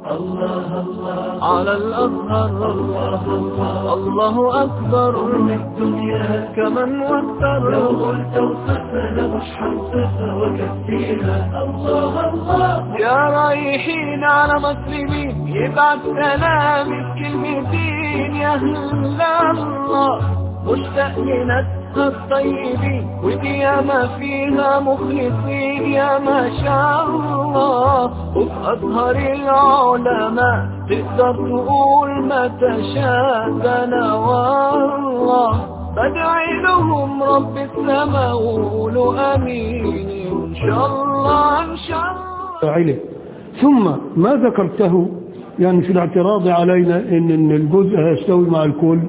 الله الله على الأزهر الله الله الله أكبر من الدنيا كمن واكثر لو قلت وصفنا مش حنصفها وكفيها الله الله يا رايحين على مسلمين يبعت سلام الكلمتين يا أهل الله مشتاق لنفسها الطيبين ودي ما فيها مخلصين يا ما شاء الله وفي أزهر العلماء تقدر تقول ما تشاء أنا والله بدعي لهم رب السماء وقولوا أمين إن شاء الله إن شاء الله فاعله ثم ما ذكرته يعني في الاعتراض علينا ان إن الجزء هيستوي مع الكل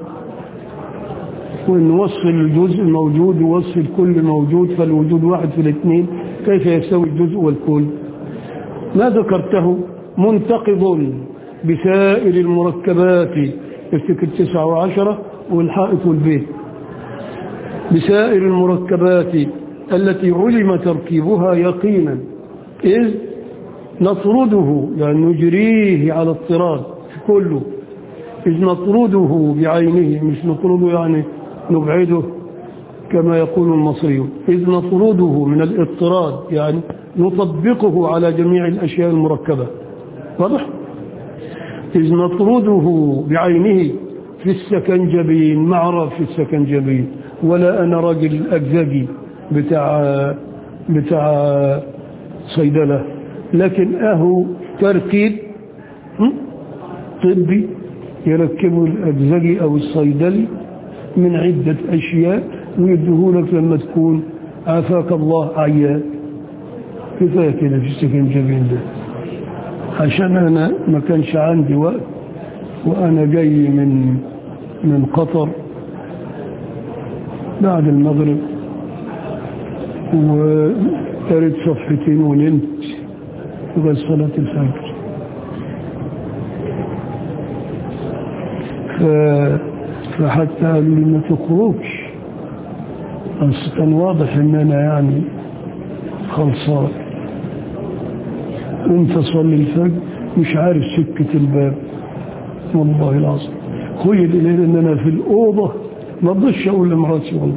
وان وصف الجزء موجود ووصف الكل موجود فالوجود واحد في الاثنين كيف يستوي الجزء والكل ما ذكرته منتقض بسائر المركبات افتكر تسعة وعشرة والحائط والبيت بسائر المركبات التي علم تركيبها يقينا إذ نطرده يعني نجريه على اضطراد كله إذ نطرده بعينه مش نطرده يعني نبعده كما يقول المصريون إذ نطرده من الاضطراد يعني نطبقه على جميع الأشياء المركبة واضح؟ إذ نطرده بعينه في السكنجبين ما أعرف في السكنجبين ولا أنا راجل أجزاجي بتاع بتاع صيدلة لكن أهو تركيب م? طبي يركبه الأجزجي أو الصيدلي من عدة أشياء ويدهولك لما تكون عافاك الله عيان كفاية كده في السكنجبين ده عشان أنا ما كانش عندي وقت وأنا جاي من من قطر بعد المغرب وقريت صفحتين ونمت لغاية صلاة الفجر ف... فحتى قالوا لي ما تخرجش بس كان واضح ان انا يعني خلصان قمت اصلي الفجر مش عارف سكة الباب والله العظيم خيل الي ان انا في الاوضة ما رضيتش اقول لمراتي والله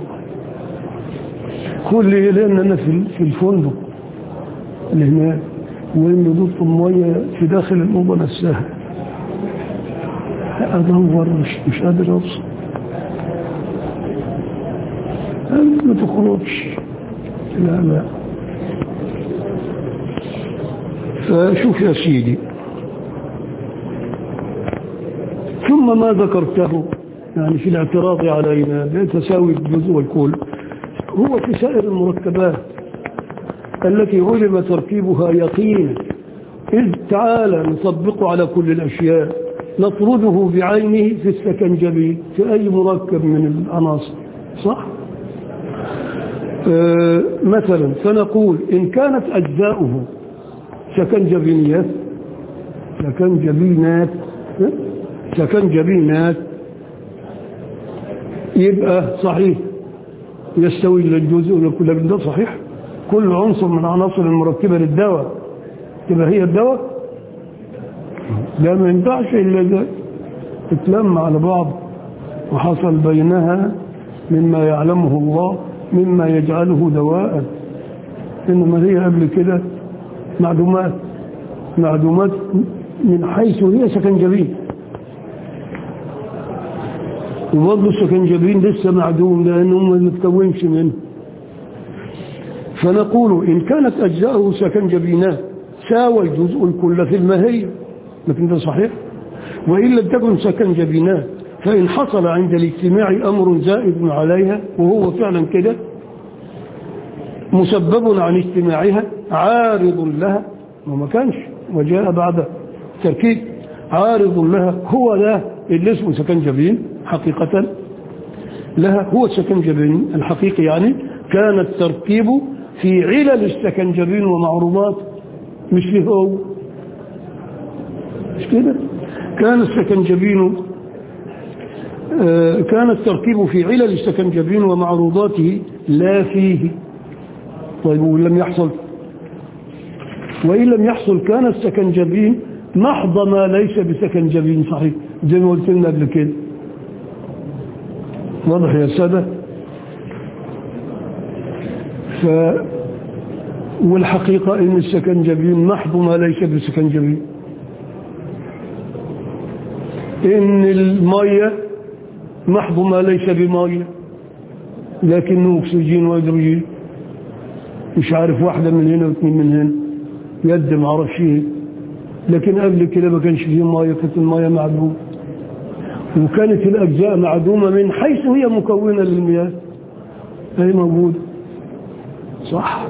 خيل الي ان انا في في الفندق اللي هناك وان ضبط المية في داخل الاوضة نفسها ادور مش مش قادر اوصل ما تخرجش لا لا فشوف يا سيدي ثم ما ذكرته يعني في الاعتراض علينا بتساوي الجزء والكل هو في سائر المركبات التي علم تركيبها يقينا إذ تعالى نطبقه على كل الأشياء نطرده بعينه في السكنجبي في أي مركب من العناصر صح؟ آه مثلا فنقول إن كانت أجزاؤه سكنجبينيات سكنجبينات سكنجبينات يبقى صحيح يستوي للجزء لكل ده صحيح كل عنصر من عناصر المركبة للدواء تبقى هي الدواء ده ما ينفعش إلا ده تتلم على بعض وحصل بينها مما يعلمه الله مما يجعله دواء إنما هي قبل كده معلومات معلومات من حيث هي سكنجبين وبرضه السكنجبين لسه معدوم لأنه ما متكونش منه فنقول إن كانت أجزاؤه سكنجبينات ساوى الجزء الكل في الماهية لكن ده صحيح وإن لم تكن سكنجبينات فإن حصل عند الاجتماع أمر زائد عليها وهو فعلا كده مسبب عن اجتماعها عارض لها وما كانش وجاء بعد تركيب عارض لها هو ده اللي اسمه سكنجبين حقيقة لها هو السكنجبين الحقيقي يعني كان التركيب في علل السكنجبين ومعروضات مش فيه هو مش كده كان السكنجبين آه كان التركيب في علل السكنجبين ومعروضاته لا فيه طيب وإن لم يحصل وإن لم يحصل كان السكنجبين محض ما ليس بسكنجبين صحيح زي ما قلت لنا قبل كده واضح يا سادة ف والحقيقة ان السكنجبين محض ما ليس بسكنجبين ان المية محض ما ليس بمية لكنه اكسجين وهيدروجين مش عارف واحدة من هنا واثنين من هنا يد ما اعرفش ايه لكن قبل كده ما كانش فيه ميه كانت الميه معدومه وكانت الاجزاء معدومه من حيث هي مكونه للمياه هي موجوده صح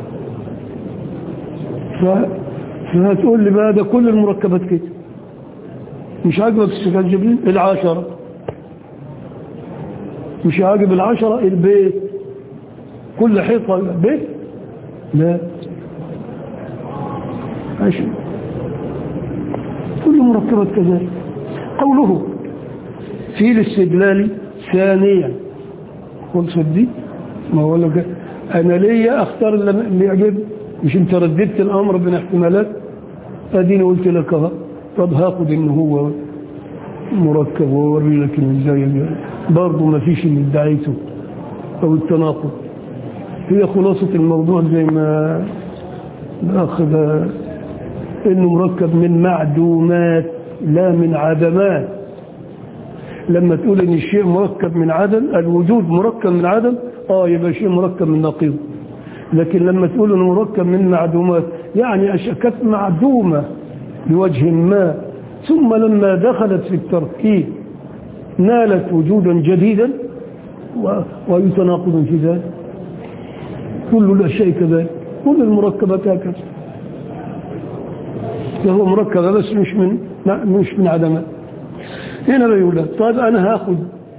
ف... فهتقول لي بقى ده كل المركبات كده مش عاجبك السكنجبين العشرة مش عاجب العشرة البيت كل حيطة بيت لا عشر كل مركبات كذلك قوله في الاستدلال ثانيا خلصت دي ما هو لك انا ليا اختار اللي يعجبني مش انت رددت الامر بين احتمالات اديني قلت لك اهو طب هاخد ان هو مركب واوري لك ازاي برضه ما فيش اللي ادعيته او التناقض هي خلاصة الموضوع زي ما اخذ انه مركب من معدومات لا من عدمات لما تقول ان الشيء مركب من عدم الوجود مركب من عدم اه يبقى شيء مركب من نقيض لكن لما تقول انه مركب من معدومات يعني اشكت معدومة بوجه ما ثم لما دخلت في التركيب نالت وجودا جديدا ويتناقض في ذلك كل الاشياء كذلك كل المركبات هكذا هو مركبة بس مش من مش من عدمات هنا بيقول لك طيب أنا هاخد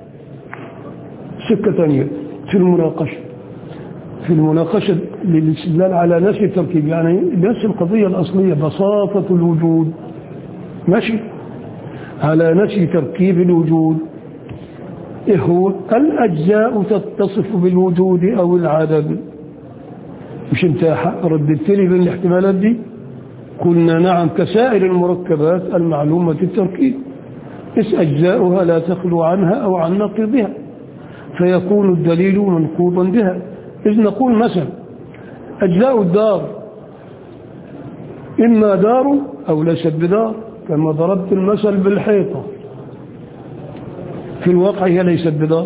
سكة ثانية في المناقشة في المناقشة للاستدلال على نفي التركيب يعني نفس القضية الأصلية بساطة الوجود ماشي على نفي تركيب الوجود إيه هو الأجزاء تتصف بالوجود أو العدم مش انت رددت لي بين الاحتمالات دي قلنا نعم كسائر المركبات المعلومة التركيب إس أجزاؤها لا تخلو عنها أو عن نقيضها فيكون الدليل منقوضا بها إذ نقول مثلا أجزاء الدار إما دار أو ليست بدار كما ضربت المثل بالحيطة في الواقع هي ليست بدار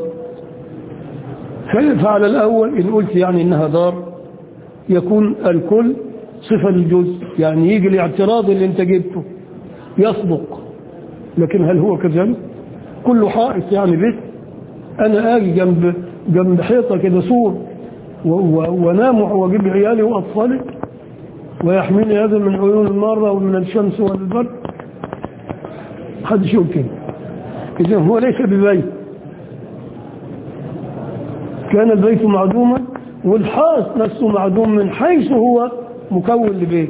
فعلى الأول إن قلت يعني إنها دار يكون الكل صفة للجزء يعني يجي الاعتراض اللي انت جبته يصدق لكن هل هو كذلك كل حائط يعني بيت انا اجي جنب جنب حيطه كده سور وانام واجيب عيالي واطفالي ويحميني هذا من عيون الماره ومن الشمس والبرد حد شو كده اذا هو ليس ببيت كان البيت معدوما والحائط نفسه معدوم من حيث هو مكون لبيت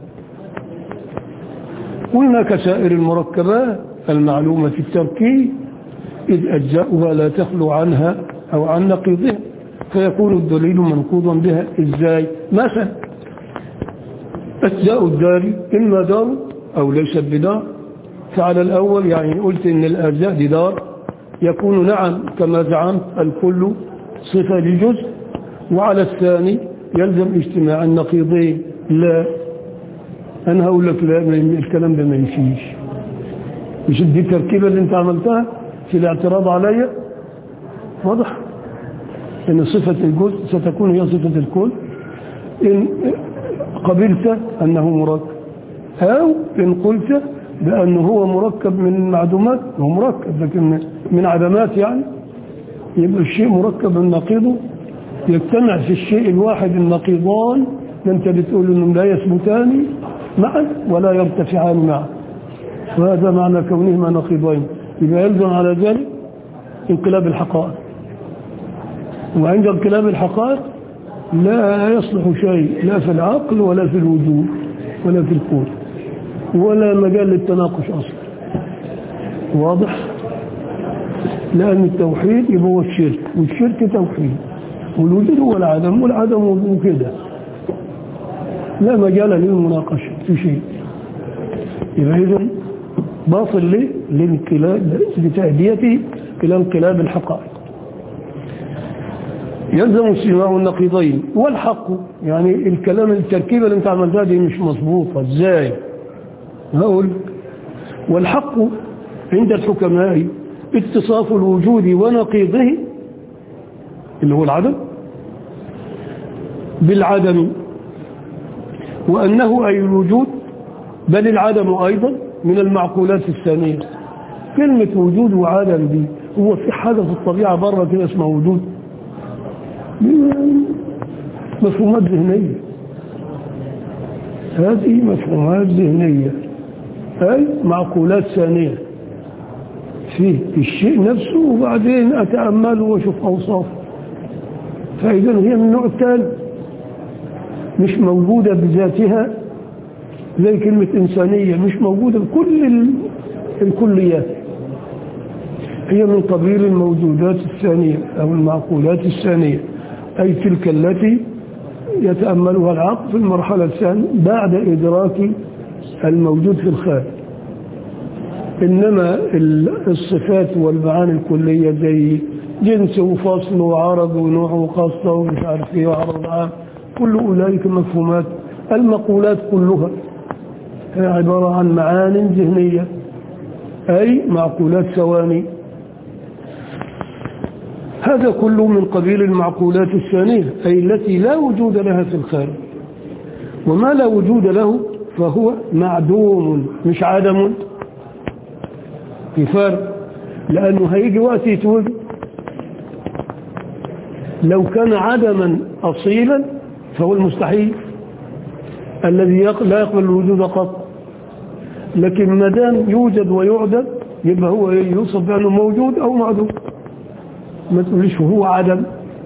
قلنا كسائر المركبات المعلومة في التركيب إذ أجزاؤها لا تخلو عنها أو عن نقيضها فيكون الدليل منقوضا بها إزاي مثلا أجزاء الدار إما دار أو ليست بدار فعلى الأول يعني قلت إن الأجزاء دي دار يكون نعم كما زعمت الكل صفة لجزء وعلى الثاني يلزم اجتماع النقيضين لا أنا هقول لك لا الكلام ده ما يمشيش مش دي التركيبة اللي انت عملتها في الاعتراض عليا واضح ان صفة الجزء ستكون هي صفة الكل ان قبلت انه مركب او ان قلت بانه هو مركب من معدومات هو مركب لكن من عدمات يعني يبقى الشيء مركب من نقيضه يجتمع في الشيء الواحد النقيضان انت بتقول انهم لا يثبتان معا ولا يرتفعان معا وهذا معنى كونهما نقيضين يبقى يلزم على ذلك انقلاب الحقائق وعند انقلاب الحقائق لا يصلح شيء لا في العقل ولا في الوجود ولا في الكون ولا مجال للتناقش اصلا واضح لان التوحيد يبقى هو الشرك والشرك توحيد والوجود هو العدم والعدم وجود كده لا مجال للمناقشه في شيء يبقى إذن باطل ليه؟ لانقلاب لتأديته إلى انقلاب الحقائق يلزم استماع النقيضين والحق يعني الكلام التركيبة اللي انت عملتها دي مش مظبوطة ازاي هقول والحق عند الحكماء اتصاف الوجود ونقيضه اللي هو العدم بالعدم وأنه أي الوجود بل العدم أيضا من المعقولات الثانية كلمة وجود وعدم دي هو في حاجة في الطبيعة بره كده اسمها وجود مفهومات ذهنية هذه مفهومات ذهنية أي معقولات ثانية فيه الشيء نفسه وبعدين أتأمله وأشوف أوصافه فإذا هي من النوع الثالث مش موجودة بذاتها زي كلمة إنسانية مش موجودة بكل الكليات هي من قبيل الموجودات الثانية أو المعقولات الثانية أي تلك التي يتأملها العقل في المرحلة الثانية بعد إدراك الموجود في الخارج إنما الصفات والمعاني الكلية زي جنس وفصل وعرض ونوع وقصة ومش عارف ايه وعرض عام كل أولئك مفهومات المقولات كلها هي عبارة عن معان ذهنية أي معقولات ثواني هذا كله من قبيل المعقولات الثانية أي التي لا وجود لها في الخارج وما لا وجود له فهو معدوم مش عدم في فرق لأنه هيجي وقت يتوجد لو كان عدما أصيلا فهو المستحيل الذي لا يقبل الوجود قط لكن ما دام يوجد ويعدم يبقى هو يوصف بأنه موجود أو معدوم ما تقوليش هو عدم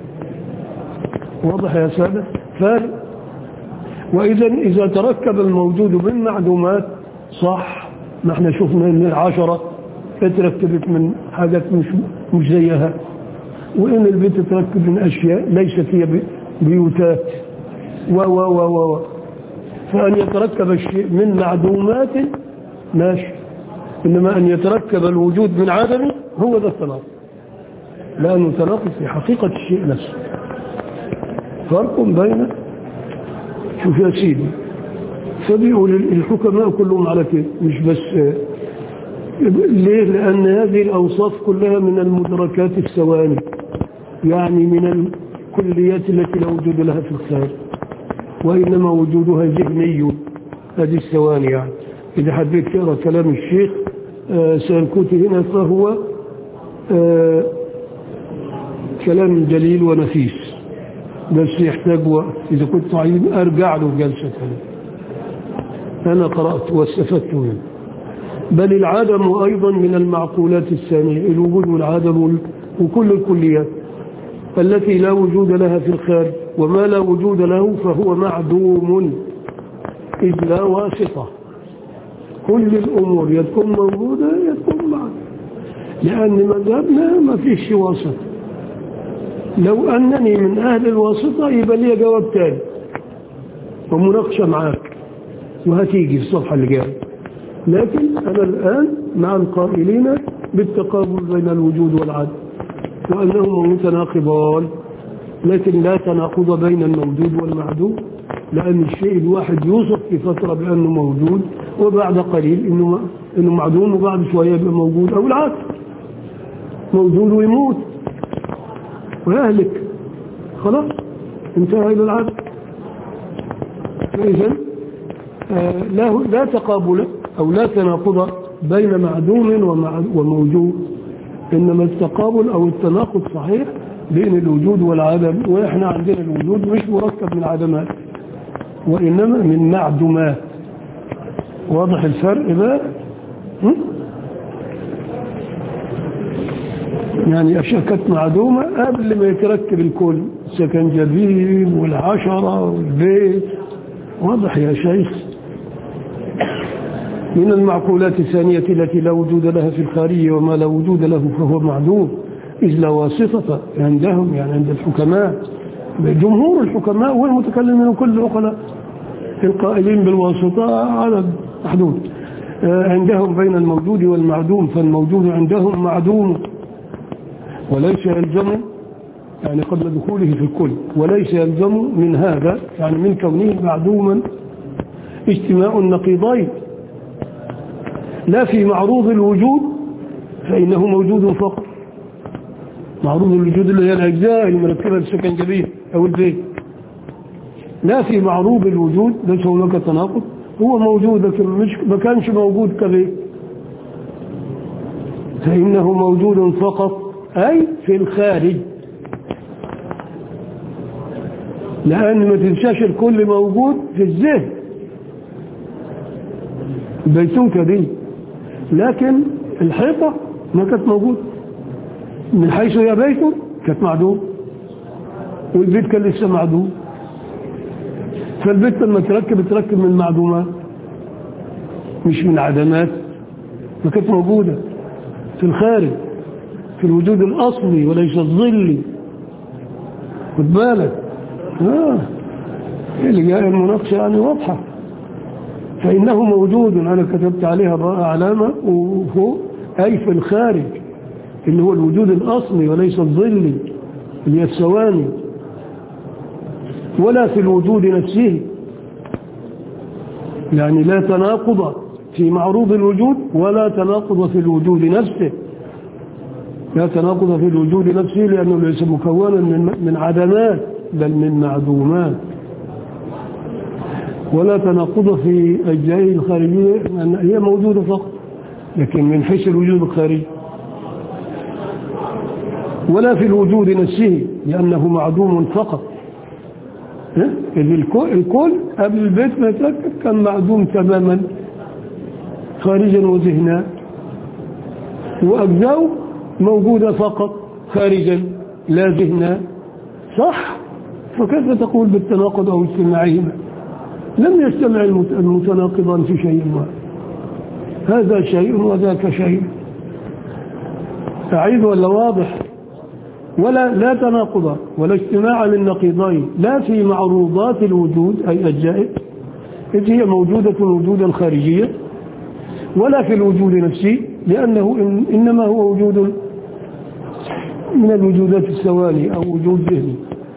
واضح يا سادة فارق وإذا إذا تركب الموجود بالمعدومات صح ما احنا شفنا ان العشرة اتركبت من حاجات مش, مش زيها وإن البيت تركب من أشياء ليست هي بيوتات و و و و فأن يتركب الشيء من معدومات ماشي إنما أن يتركب الوجود من عدم هو ذا التناقض لأنه تناقض في حقيقة الشيء نفسه فرق بين شوف يا سيدي فبيقول الحكماء كلهم على كده مش بس ليه لأن هذه الأوصاف كلها من المدركات الثواني يعني من الكليات التي لا وجود لها في الخارج وإنما وجودها ذهني هذه الثواني يعني إذا حبيت تقرأ كلام الشيخ آه سينكوتي هنا فهو آه كلام جليل ونفيس بس يحتاج وقت إذا كنت عايز أرجع له جلسة أنا قرأت واستفدت منه بل العدم أيضا من المعقولات الثانية الوجود والعدم وكل الكليات التي لا وجود لها في الخارج وما لا وجود له فهو معدوم إذ لا واسطة كل الأمور يتكون موجودة يتكون معدوم لأن مذهبنا ما فيش واسطة لو أنني من أهل الواسطة يبقى لي جواب تاني ومناقشة معاك وهتيجي في الصفحة اللي جايه لكن أنا الآن مع القائلين بالتقابل بين الوجود والعدم وأنهما متناقضان لكن لا تناقض بين الموجود والمعدوم لأن الشيء الواحد يوصف في فترة بأنه موجود وبعد قليل إنه, إنه معدوم وبعد شوية يبقى موجود أو العكس موجود ويموت ويهلك خلاص انتهى إلى العدم فإذا آه لا, لا تقابل أو لا تناقض بين معدوم وموجود إنما التقابل أو التناقض صحيح بين الوجود والعدم وإحنا عندنا الوجود مش مركب من عدمات وإنما من معدومات واضح الفرق بقى يعني أشياء كانت معدومة قبل ما يتركب الكل سكنجبيل والعشرة والبيت واضح يا شيخ من المعقولات الثانية التي لا وجود لها في الخارج وما لا وجود له فهو معدوم إذ لا واسطة عندهم يعني عند الحكماء جمهور الحكماء والمتكلمين كل العقلاء القائلين بالواسطة عدد محدود آه، عندهم بين الموجود والمعدوم فالموجود عندهم معدوم وليس يلزم يعني قبل دخوله في الكل وليس يلزم من هذا يعني من كونه معدوما اجتماع النقيضين لا في معروض الوجود فإنه موجود فقط معروض الوجود اللي هي الأجزاء المركبة السكنجبية أو البيت لا في معروض الوجود ليس هناك تناقض هو موجود لكن مش ما كانش موجود كبيت فإنه موجود فقط أي في الخارج لأن ما تنساش الكل موجود في الذهن بيتوتة دي لكن الحيطة ما كانت موجودة من حيث هي بيته كانت معدوم والبيت كان لسه معدوم فالبيت لما تركب تركب من معدومات مش من عدمات ما كانت موجودة في الخارج في الوجود الأصلي وليس الظلي خد بالك آه. اللي جاء المناقشة يعني واضحة فإنه موجود أنا كتبت عليها بقى علامة وفوق أي في الخارج اللي هو الوجود الأصلي وليس الظلي اللي هي الثواني ولا في الوجود نفسه يعني لا تناقض في معروض الوجود ولا تناقض في الوجود نفسه لا تناقض في الوجود نفسه لأنه ليس مكونا من من عدمات بل من معدومات ولا تناقض في أجزائه الخارجية لأن هي موجودة فقط لكن من حيث الوجود الخارجي ولا في الوجود نفسه لأنه معدوم فقط ها؟ إذ الكل, الكل قبل البيت ما يتركب كان معدوم تماما خارجا وذهنا وأجزاؤه موجودة فقط خارجا لا ذهنا صح فكيف تقول بالتناقض أو اجتماعهما لم يجتمع المت- المتناقضان في شيء واحد هذا شيء وذاك شيء سعيد ولا واضح ولا لا تناقض ولا اجتماع للنقيضين لا في معروضات الوجود أي أجزائه إذ هي موجودة وجودا خارجيا ولا في الوجود نفسه لأنه إن إنما هو وجود من الوجودات الثواني أو وجود ذهني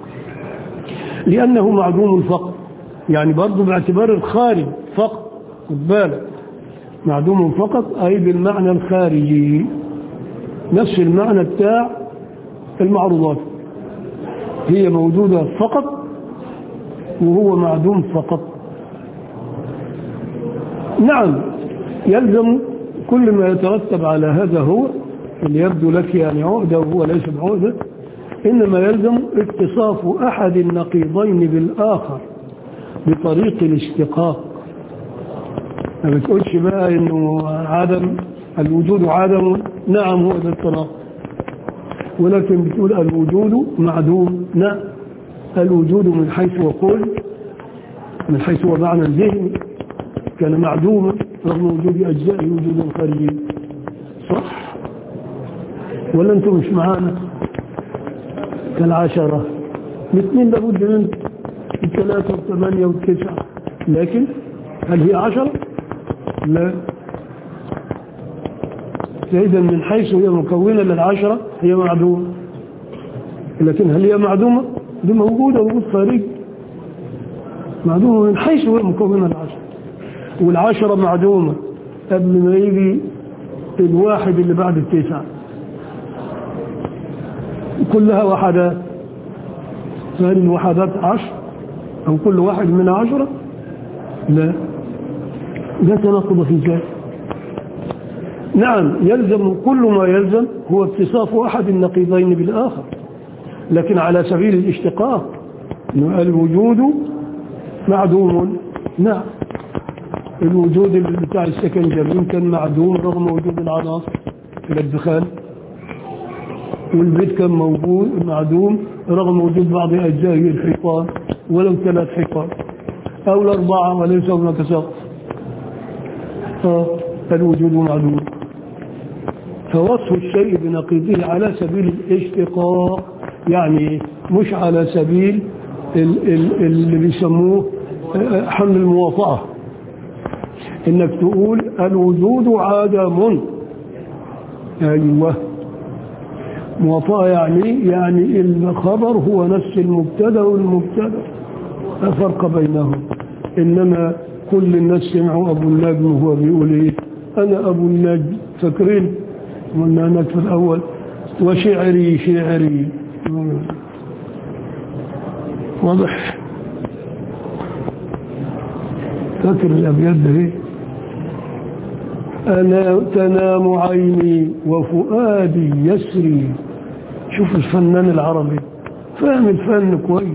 لأنه معدوم فقط يعني برضه باعتبار الخارج فقط خد بالك معدوم فقط أي بالمعنى الخارجي نفس المعنى بتاع المعروضات هي موجودة فقط وهو معدوم فقط نعم يلزم كل ما يترتب على هذا هو اللي يبدو لك يعني عقدة وهو ليس بعقدة إنما يلزم اتصاف أحد النقيضين بالآخر بطريق الاشتقاق ما بتقولش بقى إنه عدم الوجود عدم نعم هو ده التناقض ولكن بتقول الوجود معدوم لا الوجود من حيث وقول من حيث هو معنى ذهني كان معدوما رغم وجود أجزائه وجودا خارجيا صح ولا أنتم مش معانا كالعشرة الاثنين لابد من الثلاثة والثمانية والتسعة لكن هل هي عشرة؟ لا فإذا من حيث هي مكونة للعشرة هي معدومة لكن هل هي معدومة؟ دي موجودة وجود خارجي معدومة من حيث هي مكونة للعشرة والعشرة معدومة قبل ما يجي الواحد اللي بعد التسعة كلها وحدات فهل الوحدات عشر أو كل واحد من عشرة لا لا تناقض في ذلك نعم يلزم كل ما يلزم هو اتصاف أحد النقيضين بالآخر لكن على سبيل الاشتقاق إنه الوجود معدوم نعم الوجود بتاع السكنجر يمكن معدوم رغم وجود العناصر في الدخان والبيت كان موجود معدوم رغم وجود بعض أجزائه الحيطان ولو ثلاث حيطان أو الأربعة وليس هناك سقف فالوجود معدوم فوصف الشيء بنقيضه على سبيل الاشتقاق يعني مش على سبيل ال- ال- اللي بيسموه حمل المواطأة انك تقول الوجود عدم ايوه موافقة يعني يعني الخبر هو نفس المبتدا والمبتدا لا فرق بينهم انما كل الناس سمعوا ابو النجم وهو بيقول ايه انا ابو النجم فاكرين قلنا هناك في الاول وشعري شعري واضح فاكر الابيات ده ايه أنا تنام عيني وفؤادي يسري شوف الفنان العربي فاهم الفن كويس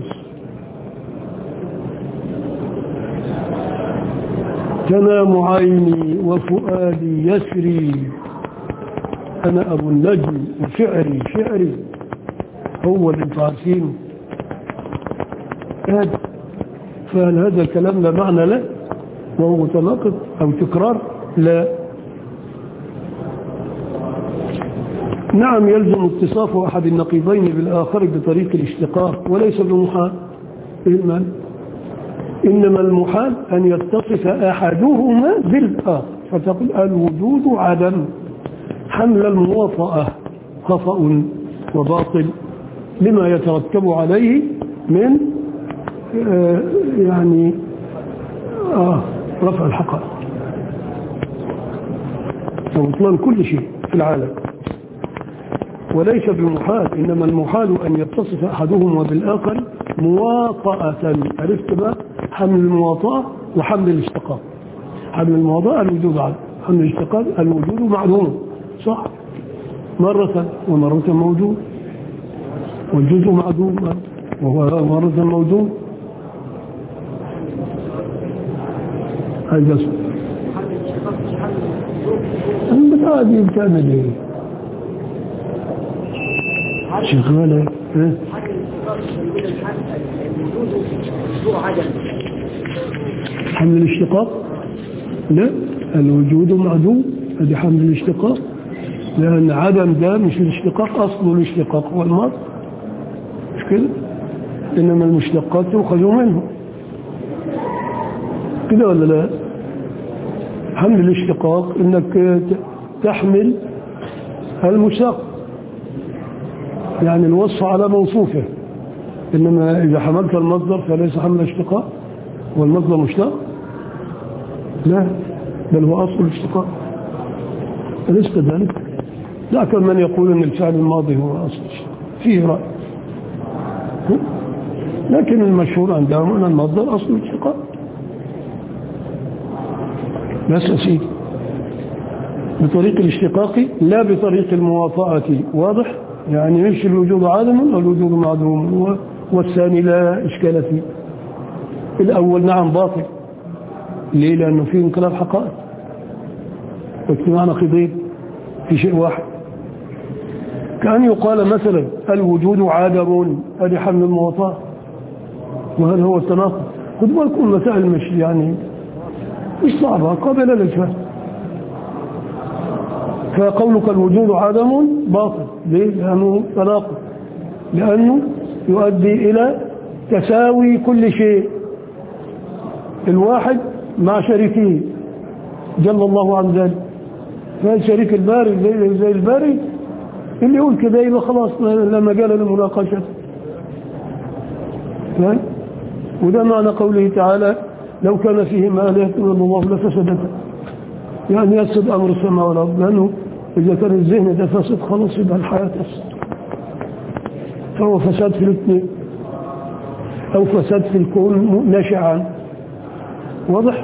تنام عيني وفؤادي يسري أنا أبو النجم وشعري شعري هو اللي انتوا عارفينه هذا فهل هذا الكلام لا معنى له وهو متناقض أو تكرار لا نعم يلزم اتصاف أحد النقيضين بالآخر بطريق الاشتقاق وليس بمحال المال إنما المحال أن يتصف أحدهما بالآخر فتقول الوجود عدم حمل المواطأة خطأ وباطل لما يترتب عليه من آه يعني آه رفع الحقائق وبطلان كل شيء في العالم وليس بمحال إنما المحال أن يتصف أحدهما بالآخر مواطأة عرفت بقى حمل المواطأة وحمل الاشتقاق حمل المواطأة الوجود عدم حمل الاشتقاق الوجود معلوم صح مرة ومرة موجود والجزء معدوم وهو مرة موجود هذا اسمه انت عادي بتعمل ايه شغالة ها حمل الاشتقاق لا الوجود معدوم هذه حمل الاشتقاق لأن عدم ده مش الاشتقاق أصل الاشتقاق هو الماضي مش كده إنما المشتقات تؤخذ منه كده ولا لا حمل الاشتقاق إنك تحمل المشتق يعني الوصف على موصوفه إنما إذا حملت المصدر فليس حمل اشتقاق والمصدر مشتق لا بل هو أصل الاشتقاق أليس كذلك ذاك من يقول أن الفعل الماضي هو أصل الاشتقاق فيه رأي لكن المشهور عندهم أن المصدر أصل الاشتقاق بس أسيدي بطريق الاشتقاق لا بطريق المواطأة واضح يعني مش الوجود عدم والوجود معدوم والثاني لا إشكال فيه الأول نعم باطل ليه لأنه فيه انقلاب حقائق واجتماع نقيضين في شيء واحد كأن يقال مثلا الوجود عدم هذه حمل المواطأة وهل هو التناقض خد بالكم المسائل مش يعني مش صعبة قابلة للفهم فقولك الوجود عدم باطل ليه؟ لأنه تناقض لأنه يؤدي إلى تساوي كل شيء الواحد مع شريكه جل الله عن ذلك فالشريك الباري زي, زي الباري اللي يقول كده يبقى خلاص لا مجال للمناقشة وده معنى قوله تعالى لو كان فيهما آلهة إلا الله لفسدتا يعني يفسد أمر السماء والأرض لأنه إذا كان الذهن ده فاسد خلاص يبقى الحياة تفسد فهو فساد في الاثنين أو فساد في الكون ناشئ عنه واضح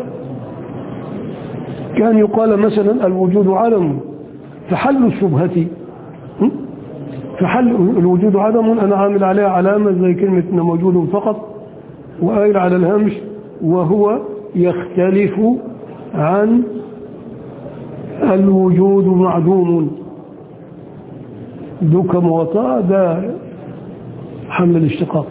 كان يقال مثلا الوجود عدم فحل الشبهة فحل الوجود عدم أنا عامل عليها علامة زي كلمة موجود فقط وقايل على الهمش وهو يختلف عن الوجود معدوم دوك موطأ ده حمل الاشتقاق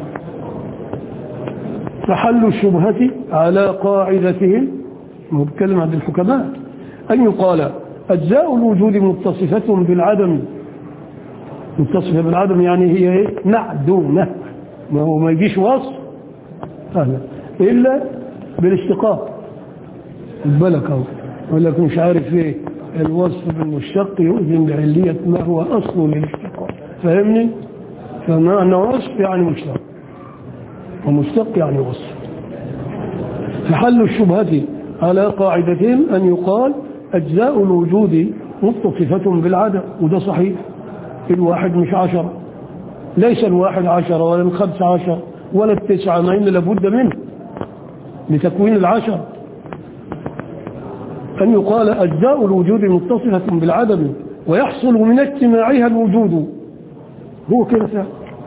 فحل الشبهة على قاعدتهم نتكلم عن الحكماء أن يقال أجزاء الوجود متصفة بالعدم متصفة بالعدم يعني هي ايه معدومة ما هو ما يجيش وصف أهلا إلا بالاشتقاق بالك اهو يقول لك مش عارف ايه الوصف بالمشتق يؤذن بعلية ما هو أصل للاشتقاق فاهمني؟ فمعنى وصف يعني مشتق ومشتق يعني وصف فحل الشبهة على قاعدتين أن يقال أجزاء الوجود متصفة بالعدم وده صحيح الواحد مش عشرة ليس الواحد عشرة ولا الخمس عشر ولا التسعة مع إن لابد منه لتكوين العشر أن يقال أجزاء الوجود متصفة بالعدم ويحصل من اجتماعها الوجود هو كده فعلا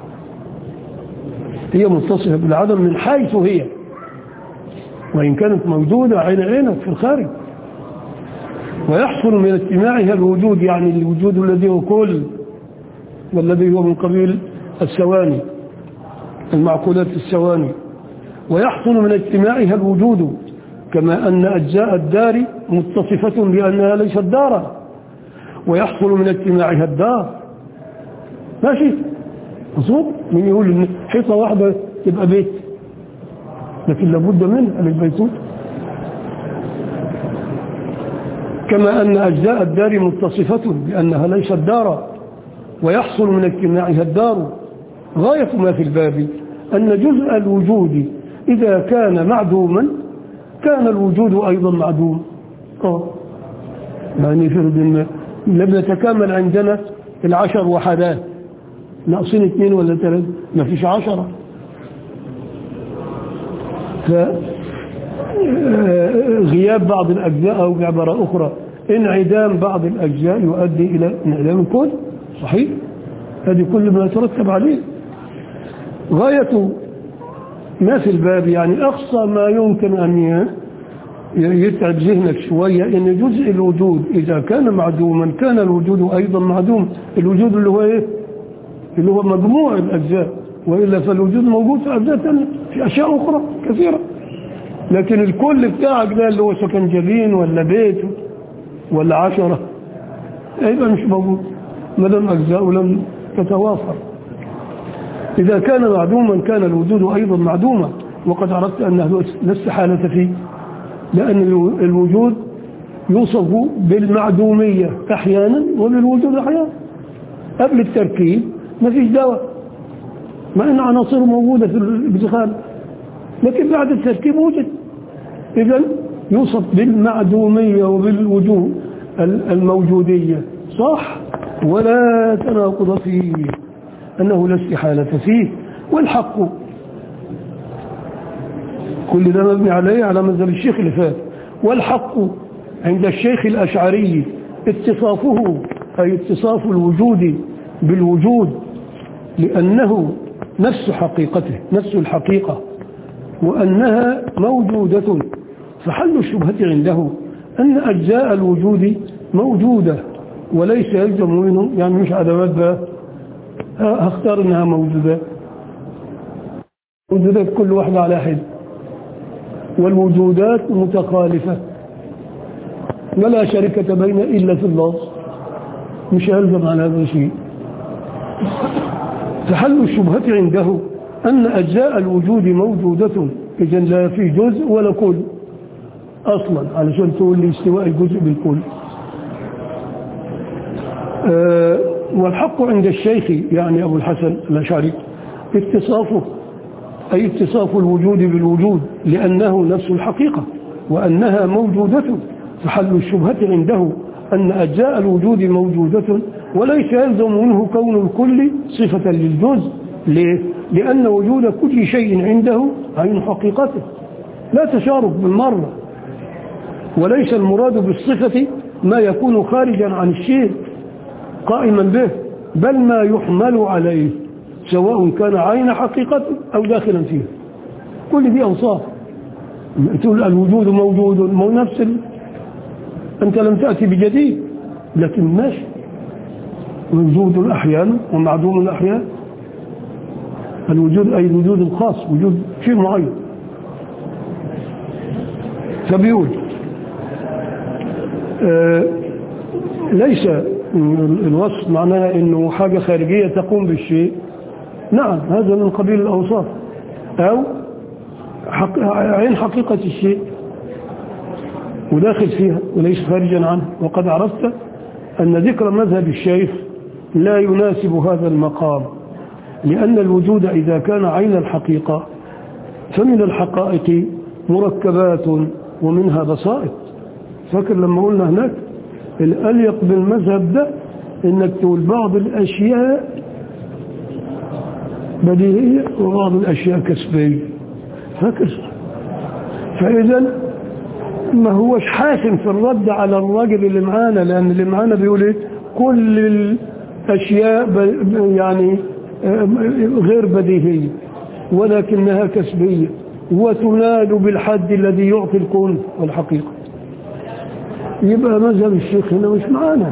هي متصفة بالعدم من حيث هي وإن كانت موجودة عين عينك في الخارج ويحصل من اجتماعها الوجود يعني الوجود الذي هو كل والذي هو من قبيل الثواني المعقولات الثواني ويحصل من اجتماعها الوجود كما أن أجزاء الدار متصفة بأنها ليست دارا ويحصل من اجتماعها الدار ماشي مظبوط من يقول ان حيطة واحدة تبقى بيت لكن لابد منها للبيتوت كما أن أجزاء الدار متصفة بأنها ليست دارا ويحصل من اجتماعها الدار غاية ما في الباب أن جزء الوجود إذا كان معدوما كان الوجود أيضا معدوم اه يعني فرض إن لم يتكامل عندنا العشر وحدات ناقصين اثنين ولا ثلاثة ما فيش عشرة ف غياب بعض الأجزاء أو بعبارة أخرى انعدام بعض الأجزاء يؤدي إلى انعدام الكل صحيح هذه كل ما يترتب عليه غاية ما في الباب يعني أقصى ما يمكن أن يتعب ذهنك شوية إن جزء الوجود إذا كان معدوما كان الوجود أيضا معدوم الوجود اللي هو إيه اللي هو مجموع الأجزاء وإلا فالوجود موجود في أجزاء ثانية في أشياء أخرى كثيرة لكن الكل بتاعك ده اللي هو سكنجبين ولا بيت ولا عشرة يبقى مش موجود ما دام أجزاء لم تتوافر إذا كان معدوما كان الوجود أيضا معدوما وقد عرفت أنه لا استحالة فيه لأن الوجود يوصف بالمعدومية أحيانا وبالوجود أحيانا قبل التركيب ما فيش دواء مع أن عناصره موجودة في الادخال لكن بعد التركيب وجد إذا يوصف بالمعدومية وبالوجود الموجودية صح ولا تناقض فيه أنه لا استحالة فيه والحق كل ده مبني عليه على مذهب الشيخ اللي فات والحق عند الشيخ الأشعري اتصافه أي اتصاف الوجود بالوجود لأنه نفس حقيقته نفس الحقيقة وأنها موجودة فحل الشبهة عنده أن أجزاء الوجود موجودة وليس يلزم منه يعني مش أدوات بقى هختار انها موجودة موجودات كل واحدة على حد والوجودات متخالفة ولا شركة بين إلا في اللفظ مش يلزم على هذا الشيء فحل الشبهة عنده أن أجزاء الوجود موجودة إذن لا في جزء ولا كل أصلا علشان تقول لي استواء الجزء بالكل أه والحق عند الشيخ يعني أبو الحسن الأشعري اتصافه أي اتصاف الوجود بالوجود لأنه نفس الحقيقة وأنها موجودة فحل الشبهة عنده أن أجزاء الوجود موجودة وليس يلزم منه كون الكل صفة للجزء ليه؟ لأن وجود كل شيء عنده عين حقيقته لا تشارك بالمرة وليس المراد بالصفة ما يكون خارجا عن الشيء قائما به بل ما يحمل عليه سواء كان عين حقيقته أو داخلا فيه كل دي أوصاف تقول الوجود موجود مو نفس ال... أنت لم تأتي بجديد لكن ماشي وجود الأحيان ومعدوم الأحيان الوجود أي الوجود الخاص وجود شيء معين فبيقول آه ليس الوصف معناها انه حاجة خارجية تقوم بالشيء نعم هذا من قبيل الاوصاف او حق عين حقيقة الشيء وداخل فيها وليس خارجا عنها وقد عرفت أن ذكر مذهب الشيخ لا يناسب هذا المقام لأن الوجود إذا كان عين الحقيقة فمن الحقائق مركبات ومنها بسائط فاكر لما قلنا هناك الأليق بالمذهب ده انك تقول بعض الأشياء بديهية وبعض الأشياء كسبية فاكر فإذا ما هوش حاسم في الرد على الراجل اللي معانا لأن اللي معانا بيقول ايه كل الأشياء يعني غير بديهية ولكنها كسبية وتنال بالحد الذي يعطي الكون والحقيقة يبقى مذهب الشيخ هنا مش معانا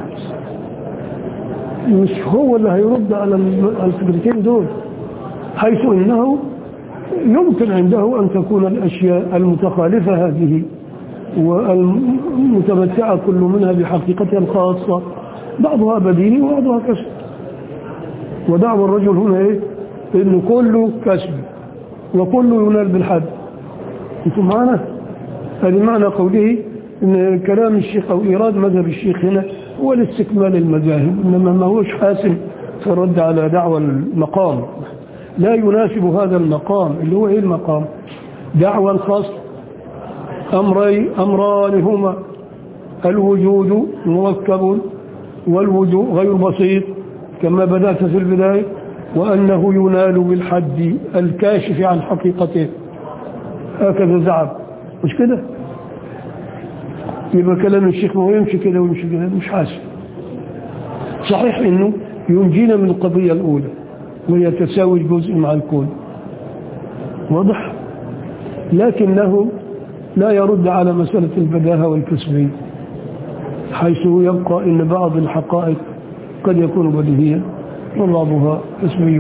مش هو اللي هيرد على الفكرتين دول حيث انه يمكن عنده ان تكون الاشياء المتخالفة هذه والمتمتعة كل منها بحقيقتها الخاصة بعضها بديهي وبعضها كسب ودعوى الرجل هنا ايه انه كله كسب وكله ينال بالحد انتم معنا هذه معنى قوله ان كلام الشيخ او ايراد مذهب الشيخ هنا هو لاستكمال المذاهب انما ما هوش حاسم في الرد على دعوى المقام لا يناسب هذا المقام اللي هو ايه المقام دعوى الخاص امري امران هما الوجود مركب والوجود غير بسيط كما بدأت في البداية وأنه ينال بالحد الكاشف عن حقيقته هكذا زعم مش كده يبقى كلام الشيخ ما هو يمشي كده ويمشي كده مش حاسب صحيح انه ينجينا من القضية الاولى وهي تساوي الجزء مع الكون واضح لكنه لا يرد على مسألة البداهة والكسبية حيث يبقى ان بعض الحقائق قد يكون بديهيا وبعضها كسبي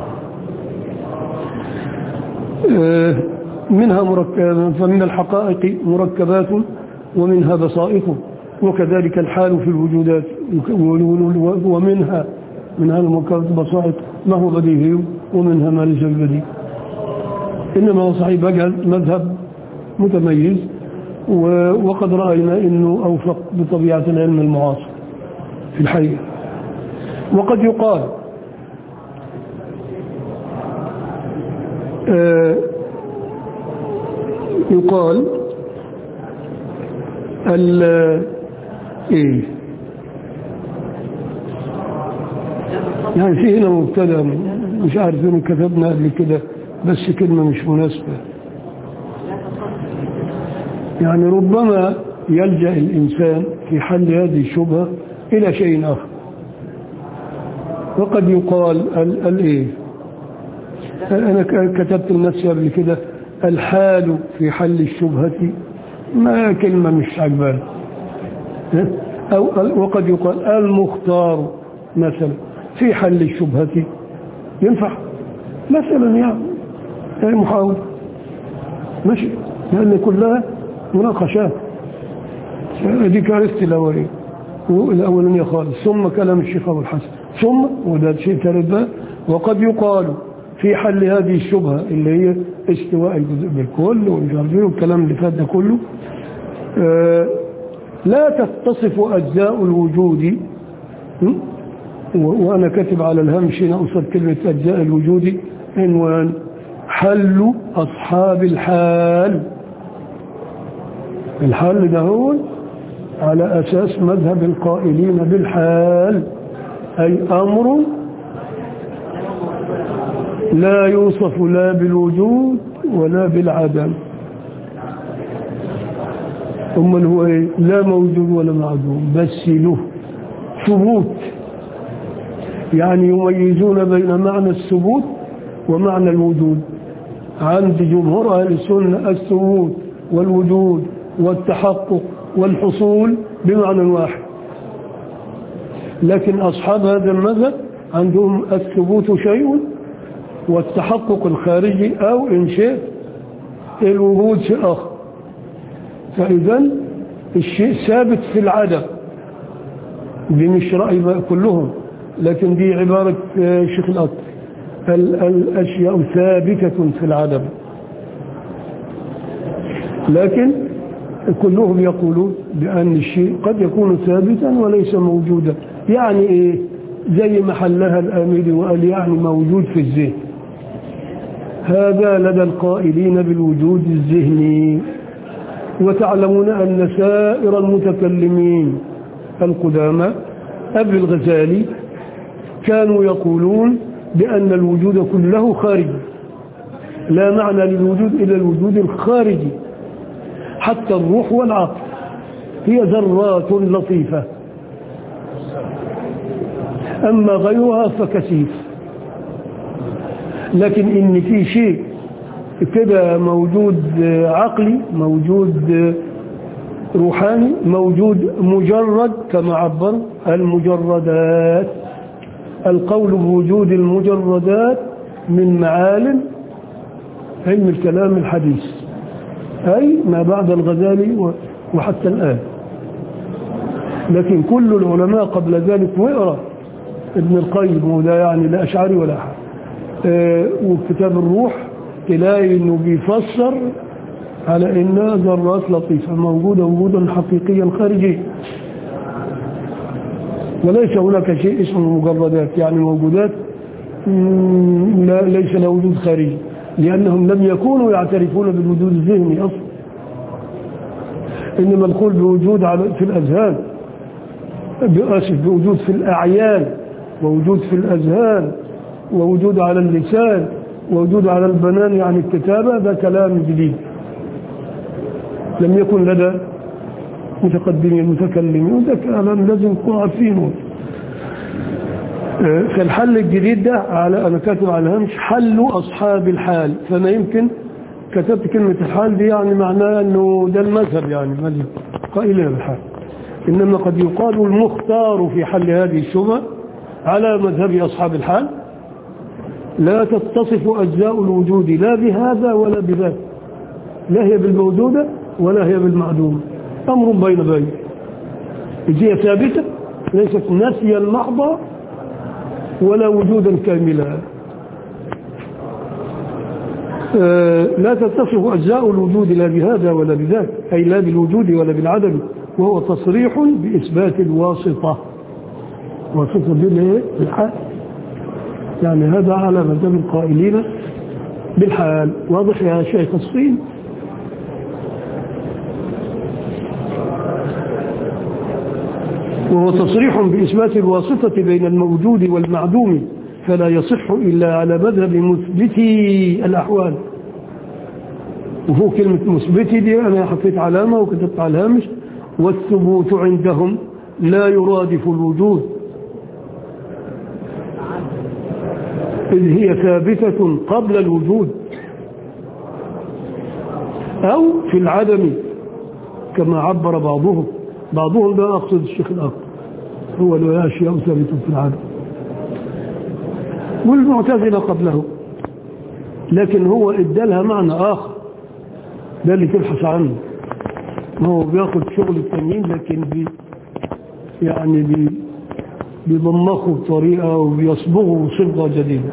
منها مركب فمن الحقائق مركبات ومنها بصائق وكذلك الحال في الوجودات ومنها من هذا المركبات بصائق ما هو بديهي ومنها ما ليس بديهي إنما هو صحيح بقى مذهب متميز وقد رأينا أنه أوفق بطبيعة العلم المعاصر في الحقيقة وقد يقال آه يقال ال ايه يعني في هنا مبتدا مش عارف انه كتبنا قبل كده بس كلمه مش مناسبه يعني ربما يلجا الانسان في حل هذه الشبهه الى شيء اخر وقد يقال الايه انا كتبت لنفسي قبل كده الحال في حل الشبهه ما كلمة مش عجبان أو وقد يقال المختار مثلا في حل الشبهة ينفع مثلا يعني هي محاولة ماشي لأن كلها مناقشات دي كارثة الأولية الأولانية خالص ثم كلام الشيخ أبو الحسن ثم وده شيء ثالث بقى وقد يقال في حل هذه الشبهة اللي هي استواء الجزء بالكل ومش عارف ايه والكلام اللي فات ده كله آه لا تتصف أجزاء الوجود وأنا كاتب على الهمش نقصد كلمة أجزاء الوجود عنوان حل أصحاب الحال الحل ده هو على أساس مذهب القائلين بالحال أي أمر لا يوصف لا بالوجود ولا بالعدم ثم هو إيه؟ لا موجود ولا معدوم بس له ثبوت يعني يميزون بين معنى الثبوت ومعنى الوجود عند جمهور أهل السنة الثبوت والوجود والتحقق والحصول بمعنى واحد لكن أصحاب هذا المذهب عندهم الثبوت شيء والتحقق الخارجي أو إن شئت الوجود شيء آخر فإذا الشيء ثابت في العدم دي مش رأي كلهم لكن دي عبارة شيخ الأطر الأشياء ثابتة في العدم لكن كلهم يقولون بأن الشيء قد يكون ثابتا وليس موجودا يعني إيه زي ما حلها الآمري وقال يعني موجود في الذهن هذا لدى القائلين بالوجود الذهني وتعلمون أن سائر المتكلمين القدامى قبل الغزالي كانوا يقولون بأن الوجود كله خارجي لا معنى للوجود إلا الوجود الخارجي حتى الروح والعقل هي ذرات لطيفة أما غيرها فكثيف لكن إن في شيء كده موجود عقلي موجود روحاني موجود مجرد كما عبر المجردات القول بوجود المجردات من معالم علم الكلام الحديث أي ما بعد الغزالي وحتى الآن لكن كل العلماء قبل ذلك وإرى ابن القيم ولا يعني لا أشعري ولا أحد أه وكتاب الروح تلاقي انه بيفسر على انها ذرات لطيفة موجودة وجودا حقيقيا خارجيا وليس هناك شيء اسمه مجردات يعني موجودات لا ليس له وجود خارجي لأنهم لم يكونوا يعترفون بالوجود الذهني أصلا إنما القول بوجود في الأذهان بأسف بوجود في الأعيان ووجود في الأذهان ووجود على اللسان ووجود على البنان يعني الكتابة ده كلام جديد لم يكن لدى متقدمين المتكلمين وده كلام لازم نكون عارفينه فالحل الجديد ده على أنا كاتب على الهمش حل أصحاب الحال فأنا يمكن كتبت كلمة الحال دي يعني معناه أنه ده المذهب يعني مذهب قائلين بالحال إنما قد يقال المختار في حل هذه الشبهة على مذهب أصحاب الحال لا تتصف أجزاء الوجود لا بهذا ولا بذاك لا هي بالموجودة ولا هي بالمعدومة أمر بين بين هي ثابتة ليست نفيا محضا ولا وجودا كاملا لا تتصف أجزاء الوجود لا بهذا ولا بذاك أي لا بالوجود ولا بالعدم وهو تصريح بإثبات الواسطة واسطة بالحال يعني هذا على مذهب القائلين بالحال واضح يا شيخ الصين وهو تصريح بإثبات الواسطة بين الموجود والمعدوم فلا يصح إلا على مذهب مثبتي الأحوال وفوق كلمة مثبتي دي أنا حطيت علامة وكتبت على الهامش والثبوت عندهم لا يرادف الوجود إذ هي ثابتة قبل الوجود أو في العدم كما عبر بعضهم بعضهم لا أقصد الشيخ الأكبر هو له أشياء ثابتة في العدم والمعتزلة قبله لكن هو ادالها معنى آخر ده اللي تبحث عنه ما هو بياخد شغل التانيين لكن بي يعني بي بيضمخوا بطريقة وبيصبغوا صبغة جديدة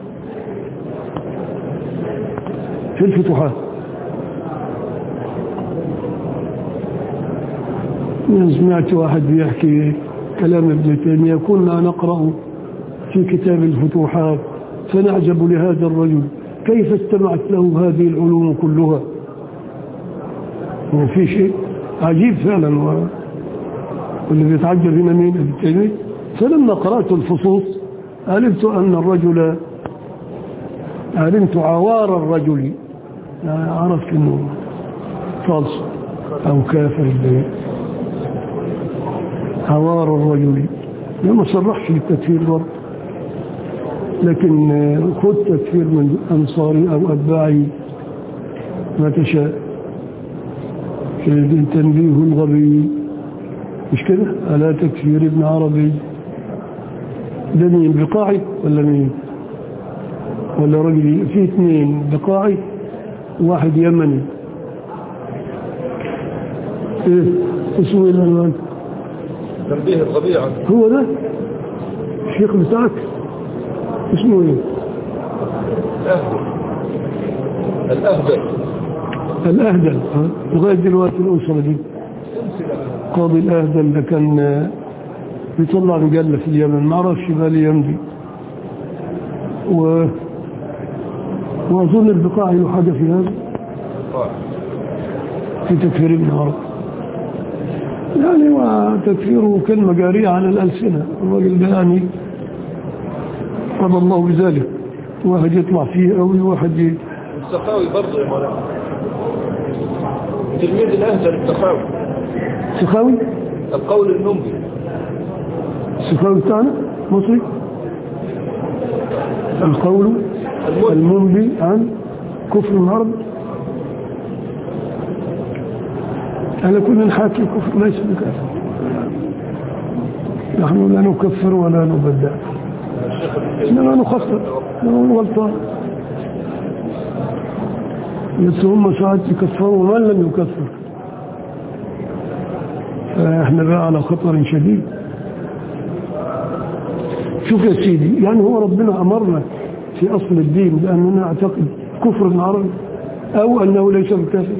في الفتوحات من سمعت واحد بيحكي كلام ابن تيمية كنا نقرأ في كتاب الفتوحات فنعجب لهذا الرجل كيف استمعت له هذه العلوم كلها وفي شيء عجيب فعلا واللي بيتعجب هنا مين ابن تيمية فلما قرأت الفصوص علمت أن الرجل علمت عوار الرجل يعني عرفت أنه فالص أو كافر البيت عوار الرجل ما صرحش بالتكفير برضه لكن خذ تكفير من أنصاري أو أتباعي ما تشاء تنبيه الغبي مش كده ألا تكفير ابن عربي ده مين بقاعي ولا مين ولا رجلي في اثنين بقاعي واحد يمني ايه اسمه ايه العنوان تنبيه الغبيعة هو ده الشيخ بتاعك اسمه ايه الأهبل الأهبل الأهدل ها؟ لغاية دلوقتي الأسرة دي قاضي الأهدل ده كان آه، بيطلع مجلة في اليمن ما اعرفش بقى الأيام دي و... وأظن البقاع له حاجة في هذا في تكفير ابن عرب يعني وتكفيره كلمة جارية على الألسنة الراجل ده يعني قضى الله بذلك واحد يطلع فيه أو واحد ي- السخاوي برضه يا مولانا تلميذ الأهدل السخاوي سخاوي القول النمبي السخاوي بتاعنا مصري القول المنبي المنبي عن كفر العرب على كل حاكم كفر ليس بكافر نحن لا نكفر ولا نبدع إنما نخطر نقول غلطان بس هم ساعات يكفروا ومن لم يكفر فاحنا بقى على خطر شديد شوف يا سيدي يعني هو ربنا أمرنا في أصل الدين بأننا نعتقد كفر العرب أو أنه ليس بكافر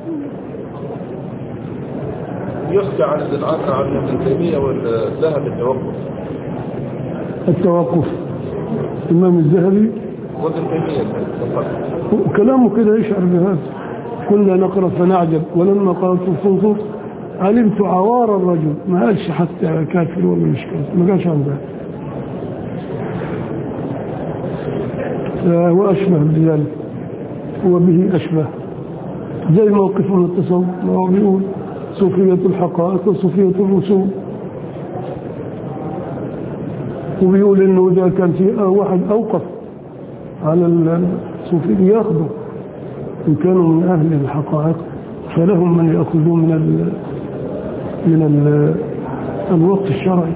يحكى عن عن عن ابن تيمية والذهب التوقف التوقف الإمام الذهبي وابن تيمية فقط. وكلامه كده يشعر بهذا كنا نقرأ فنعجب ولما قرأت الصنصوص علمت عوار الرجل ما قالش حتى كافر ولا مش كافر ما قالش عن ذلك فهو أشبه بذلك هو به أشبه زي موقف من التصوف ما هو بيقول صوفية الحقائق وصوفية الرسوم وبيقول انه اذا كان في واحد اوقف على الصوفية ياخذوا ان كانوا من اهل الحقائق فلهم من ياخذون من ال من ال الوقت الشرعي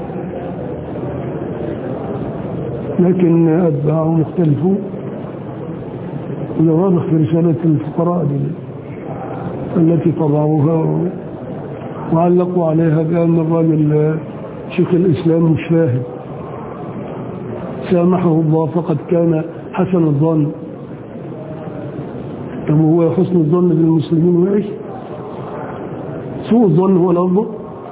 لكن اتباعه مختلفون وده واضح في رسالة الفقراء دي التي طبعوها وعلقوا عليها بأن الراجل شيخ الإسلام مش فاهم سامحه الله فقد كان حسن الظن طب هو حسن الظن بالمسلمين وإيش سوء الظن هو الأفضل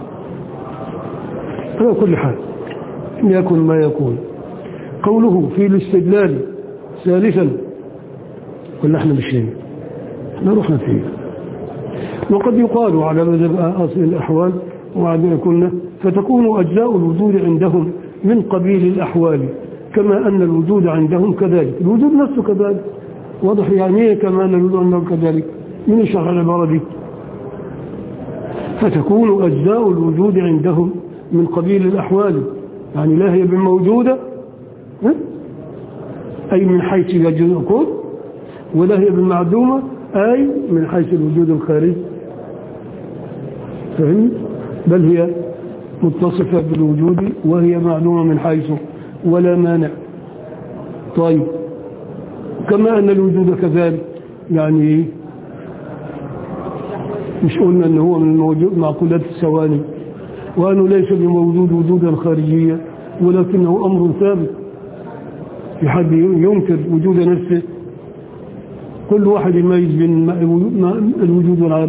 على كل حال يكن ما يكون قوله في الاستدلال ثالثا قلنا احنا مش هنا احنا رحنا فيه وقد يقال على مذهب أصل الأحوال وعندنا كنا فتكون أجزاء الوجود عندهم من قبيل الأحوال كما أن الوجود عندهم كذلك الوجود نفسه كذلك واضح يعني ايه كما أن الوجود عندهم كذلك من يشرح العبارة دي فتكون أجزاء الوجود عندهم من قبيل الأحوال يعني لا هي بموجودة ها؟ أي من حيث يجوز الكون ولا هي بالمعدومة أي من حيث الوجود الخارجي فهمت بل هي متصفة بالوجود وهي معلومة من حيث ولا مانع طيب كما أن الوجود كذلك يعني مش قلنا أنه هو من موجود معقولات الثواني وأنه ليس بموجود وجودا خارجيا ولكنه أمر ثابت في حد ينكر وجود نفسه كل واحد يميز بين الوجود والعدم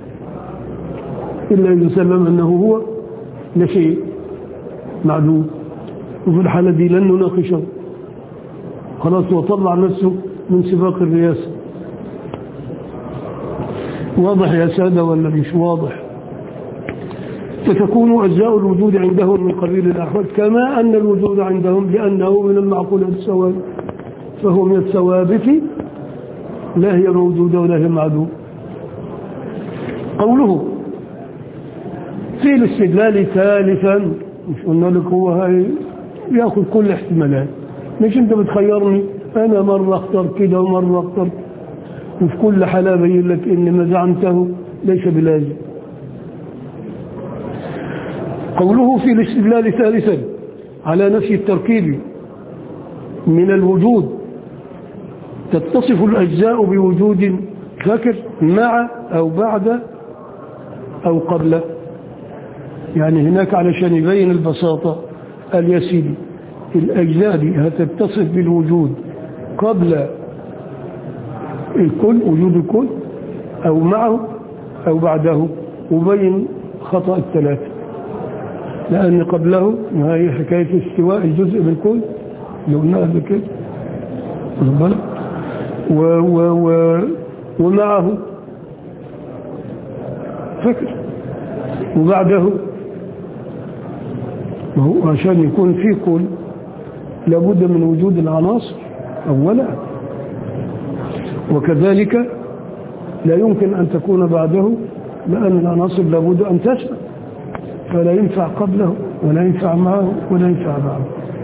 إلا إذا سلم أنه هو لا شيء معدوم وفي الحالة دي لن نناقشه خلاص وطلع نفسه من سباق الرئاسة واضح يا سادة ولا مش واضح فتكون أجزاء الوجود عندهم من قبيل الأحوال كما أن الوجود عندهم لأنه من المعقولات الثوابت فهو من الثوابت لا هي موجودة ولا هي معدوم قوله في الاستدلال ثالثا مش قلنا لك هو هاي ياخذ كل الاحتمالات مش انت بتخيرني انا مرة اختار كده ومرة اختار وفي كل حالة بين لك ان ما زعمته ليس بلازم قوله في الاستدلال ثالثا على نفي التركيب من الوجود تتصف الأجزاء بوجود فاكر مع أو بعد أو قبل يعني هناك علشان يبين البساطة اليسيدي الأجزاء دي هتتصف بالوجود قبل الكل وجود الكل أو معه أو بعده وبين خطأ الثلاثة لأن قبله ما هي حكاية استواء الجزء بالكل اللي قلناها قبل كده واخد بالك؟ و و و ومعه فكر وبعده وهو عشان يكون في كل لابد من وجود العناصر أولا وكذلك لا يمكن أن تكون بعده لأن العناصر لابد أن تسمع فلا ينفع قبله ولا ينفع معه ولا ينفع معه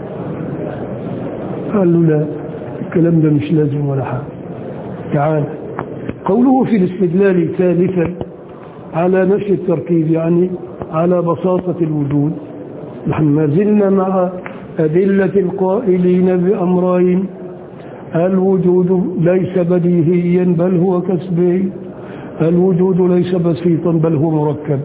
قال له لا الكلام ده مش لازم ولا حاجة تعال قوله في الاستدلال ثالثا على نفس التركيب يعني على بساطة الوجود نحن ما زلنا مع أدلة القائلين بأمرين الوجود ليس بديهيا بل هو كسبي الوجود ليس بسيطا بل هو مركب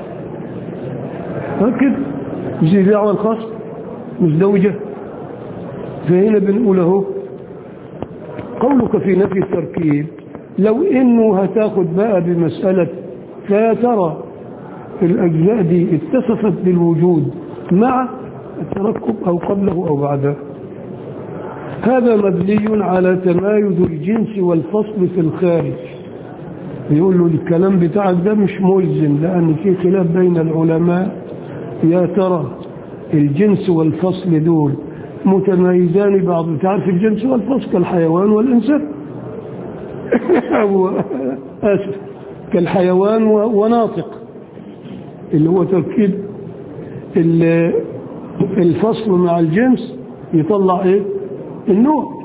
هكذا زي دعوة الخاص مزدوجة فهنا بنقول اهو قولك في نفي التركيب لو انه هتاخد بقى بمسألة فيا ترى الأجزاء دي اتصفت بالوجود مع التركب أو قبله أو بعده هذا مبني على تمايز الجنس والفصل في الخارج يقول له الكلام بتاعك ده مش ملزم لأن في خلاف بين العلماء يا ترى الجنس والفصل دول متميزان بعض تعرف الجنس والفصل كالحيوان والإنسان أو آسف كالحيوان وناطق اللي هو تركيب الفصل مع الجنس يطلع ايه النوع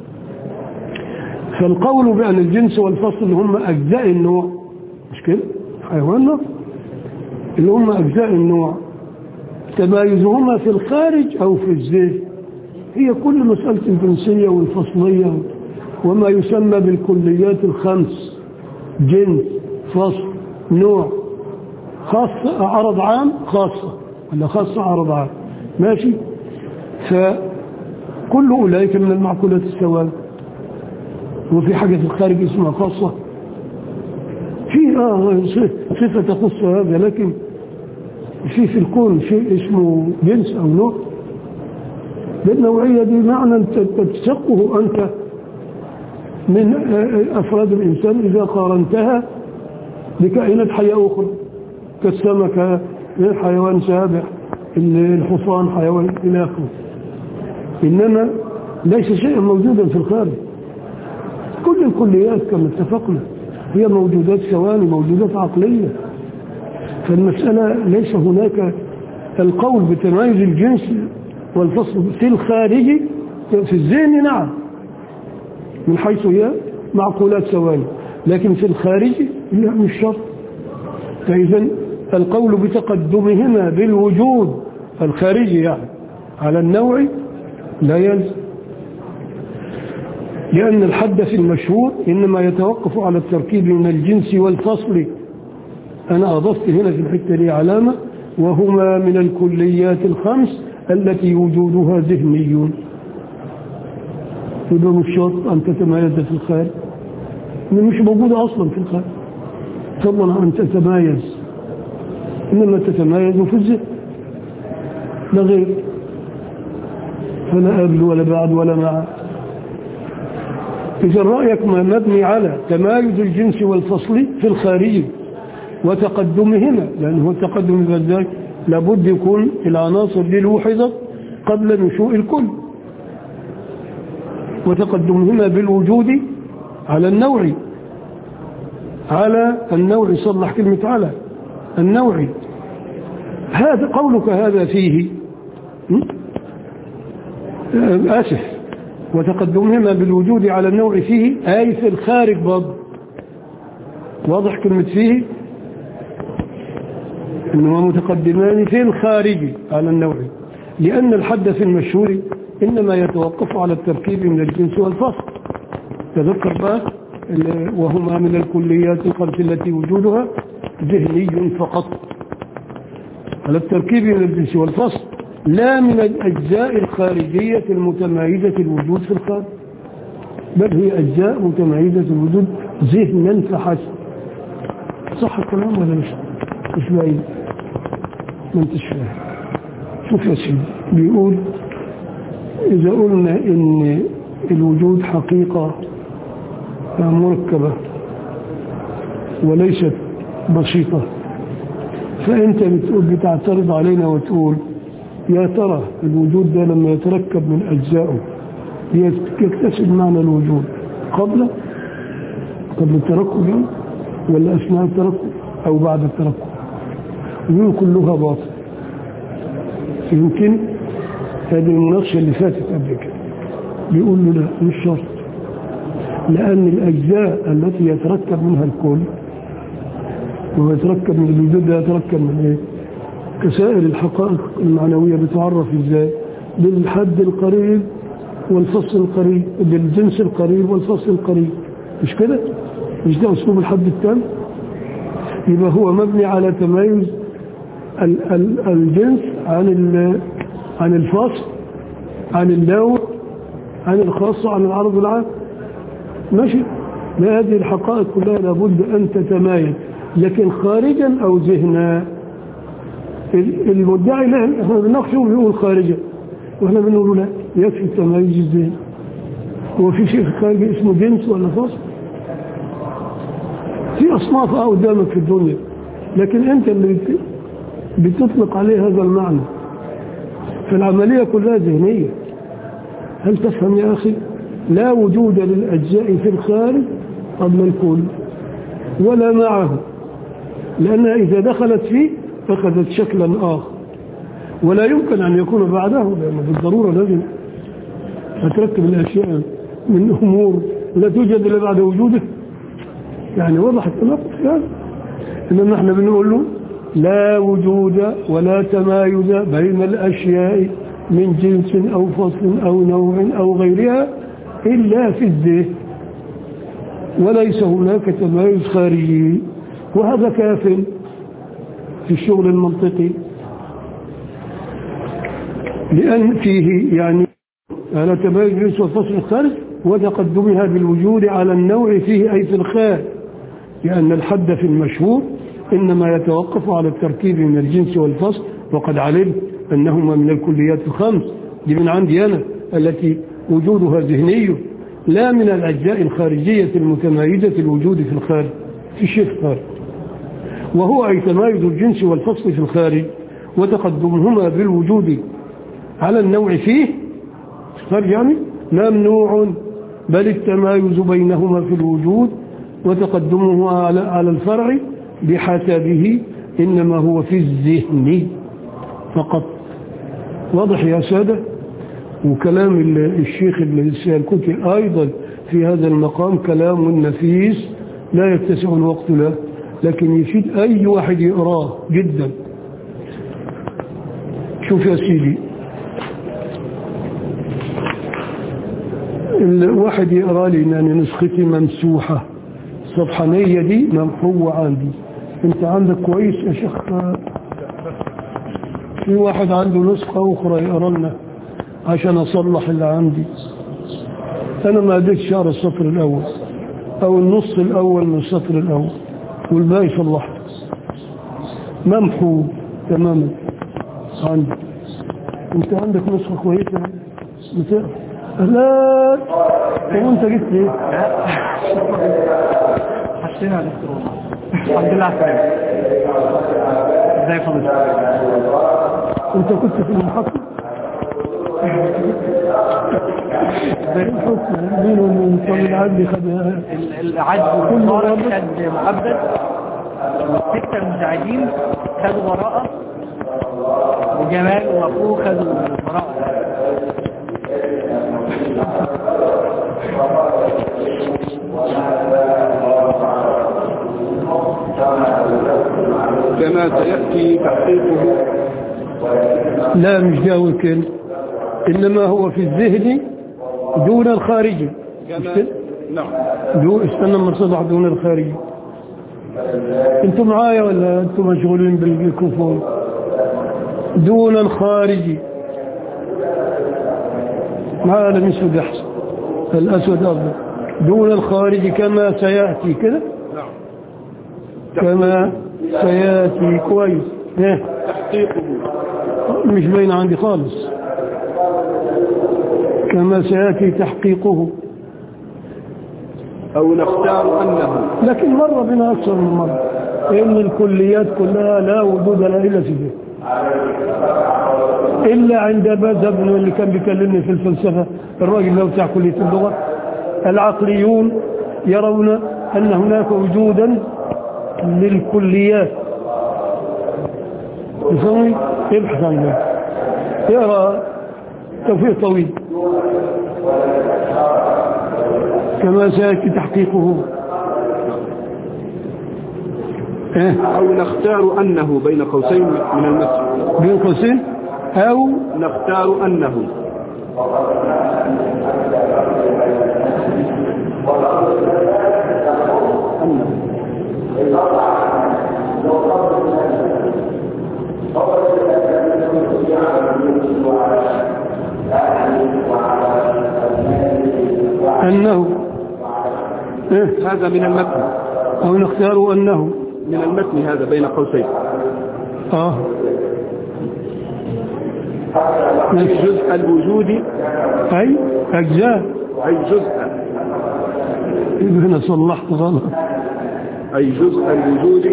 فالقول بأن الجنس والفصل اللي هم أجزاء النوع مش كده حيوان ناطق اللي هم أجزاء النوع تمايزهما في الخارج أو في الذهن هي كل مسألة الجنسية والفصلية وما يسمى بالكليات الخمس جنس فصل نوع خاصة عرض عام خاصة ولا خاصة عرض عام ماشي فكل أولئك من المعقولات السواد وفي حاجة في الخارج اسمها خاصة في آه صفة تخص هذا لكن في في الكون شيء اسمه جنس أو نوع بالنوعية دي معنى تشقه أنت من أفراد الإنسان إذا قارنتها بكائنات حية أخرى كالسمكة حيوان سابع الحصان حيوان إلى آخره إنما ليس شيئا موجودا في الخارج كل الكليات كما اتفقنا هي موجودات ثواني موجودات عقلية فالمسألة ليس هناك القول بتمايز الجنس والفصل في الخارج في الذهن نعم من حيث هي معقولات ثواني لكن في الخارج لا مش شرط فإذا القول بتقدمهما بالوجود الخارجي يعني على النوع لا يلزم لأن الحد في المشهور إنما يتوقف على التركيب من الجنس والفصل أنا أضفت هنا في الحتة دي علامة وهما من الكليات الخمس التي وجودها ذهني يبقى مش شرط أن تتميز في الخارج مش موجودة أصلا في الخارج فضلا أن تتمايز إنما تتمايز في الذهن لا غير فلا قبل ولا بعد ولا مع إذا رأيك ما مبني على تمايز الجنس والفصل في الخارج وتقدمهما لأنه التقدم ذلك لابد يكون العناصر دي لوحظت قبل نشوء الكل وتقدمهما بالوجود على النوع على النوع صلح كلمة على النوع هذا قولك هذا فيه آسف وتقدمهما بالوجود على النوع فيه أي في الخارج برضه واضح كلمة فيه إنهما متقدمان في الخارج على النوع لأن الحد في المشهور إنما يتوقف على التركيب من الجنس والفصل تذكر بقى وهما من الكليات الخمس التي وجودها ذهني فقط على التركيب من الجنس والفصل لا من الأجزاء الخارجية المتميزة الوجود في الخارج بل هي أجزاء متميزة الوجود ذهنا فحسب صح الكلام ولا مش مش باين ما انتش فاهم شوف يا سيدي بيقول إذا قلنا إن الوجود حقيقة مركبة وليست بسيطة فأنت بتقول بتعترض علينا وتقول يا ترى الوجود ده لما يتركب من أجزائه يكتسب معنى الوجود قبل قبل التركب يعني ولا أثناء التركب أو بعد التركب ويقول كلها باطل يمكن هذه المناقشة اللي فاتت قبل كده بيقول له لا مش شرط لأن الأجزاء التي يتركب منها الكل ويتركب من الوجود ده يتركب من إيه؟ كسائر الحقائق المعنوية بتعرف إزاي بالحد القريب والفصل القريب بالجنس القريب والفصل القريب مش كده؟ مش ده أسلوب الحد التام؟ يبقى هو مبني على تميز ال ال الجنس عن عن الفصل عن النوع عن الخاص عن العرض العام ماشي ما هذه الحقائق كلها لابد أن تتمايز لكن خارجا أو ذهنا المدعي لا احنا بنناقشه بيقول خارجا واحنا بنقول لا يكفي التميز الذهني هو في شيء خارجي اسمه جنس ولا فصل في أصناف اه قدامك في الدنيا لكن أنت اللي بتطلق عليه هذا المعنى فالعملية كلها ذهنية هل تفهم يا أخي لا وجود للأجزاء في الخارج قبل الكل ولا معه لأنها إذا دخلت فيه أخذت شكلا آخر ولا يمكن أن يكون بعده لأنه بالضرورة لازم تركب الأشياء من أمور لا توجد إلا بعد وجوده يعني وضح التناقض يعني إنما احنا بنقول له لا وجود ولا تمايز بين الأشياء من جنس أو فصل أو نوع أو غيرها إلا في الذهن وليس هناك تمايز خارجي وهذا كاف في الشغل المنطقي لأن فيه يعني على تمايز جنس والفصل الخارج وتقدمها بالوجود على النوع فيه أي في الخارج لأن الحد في المشهور إنما يتوقف على التركيب من الجنس والفصل وقد علمت أنهما من الكليات الخمس دي من عندي أنا التي وجودها ذهني لا من الأجزاء الخارجية المتمايزة الوجود في الخارج في شيء خارج وهو أي تمايز الجنس والفصل في الخارج وتقدمهما بالوجود على النوع فيه خارج يعني ممنوع بل التمايز بينهما في الوجود وتقدمه على على الفرع بحسبه إنما هو في الذهن فقط واضح يا سادة وكلام الشيخ السيالكوتي أيضا في هذا المقام كلام نفيس لا يتسع الوقت له لكن يفيد أي واحد يقراه جدا شوف يا سيدي الواحد يقرا لي ان نسختي ممسوحه الصفحانيه دي ممحوه عندي انت عندك كويس يا شيخ في واحد عنده نسخه اخرى يقرا لنا عشان اصلح اللي عندي انا ما قدرتش اقرا السطر الاول او النص الاول من السطر الاول والباقي صلحته ممحو تماما عندي انت عندك نسخه كويسه بتقرا لا طب انت جبت ايه حسينا على الاختراع الحمد لله على السلامة ازاي فضلت انت كنت في المحطة زي الحكم مين ومن العدل خدها العدل كل والمبارك مرة. خد مؤبد والستة المساعدين خدوا براءة وجمال واخوه خدوا براءة كما سيأتي تحقيقه لا مش جاوي كده انما هو في الذهن دون الخارجي مش كما كده؟ نعم دون استنى ما صلح دون الخارجي انتوا معايا ولا انتوا مشغولين بالميكروفون دون الخارجي معايا الاسود احسن الاسود افضل دون الخارج كما سياتي كده نعم كما سياتي كويس إيه؟ تحقيقه مش باين عندي خالص كما سياتي تحقيقه أو نختار أنه لكن مر بنا أكثر من مرة إن الكليات كلها لا وجود لها إلا في ذهن إلا عند مذهب اللي كان بيكلمني في الفلسفة الراجل اللي هو بتاع كلية اللغة العقليون يرون أن هناك وجودا للكليات يسوي ابحث عن ذلك يرى توفيق طويل كما سيأتي تحقيقه إيه؟ أو نختار أنه بين قوسين من المثل بين قوسين أو نختار أنه أنه إيه؟ هذا من المتن أو نختار أنه من المتن هذا بين قوسين آه أي جزء الوجود أي أجزاء أي جزء هنا صلحت غلط أي جزء الوجود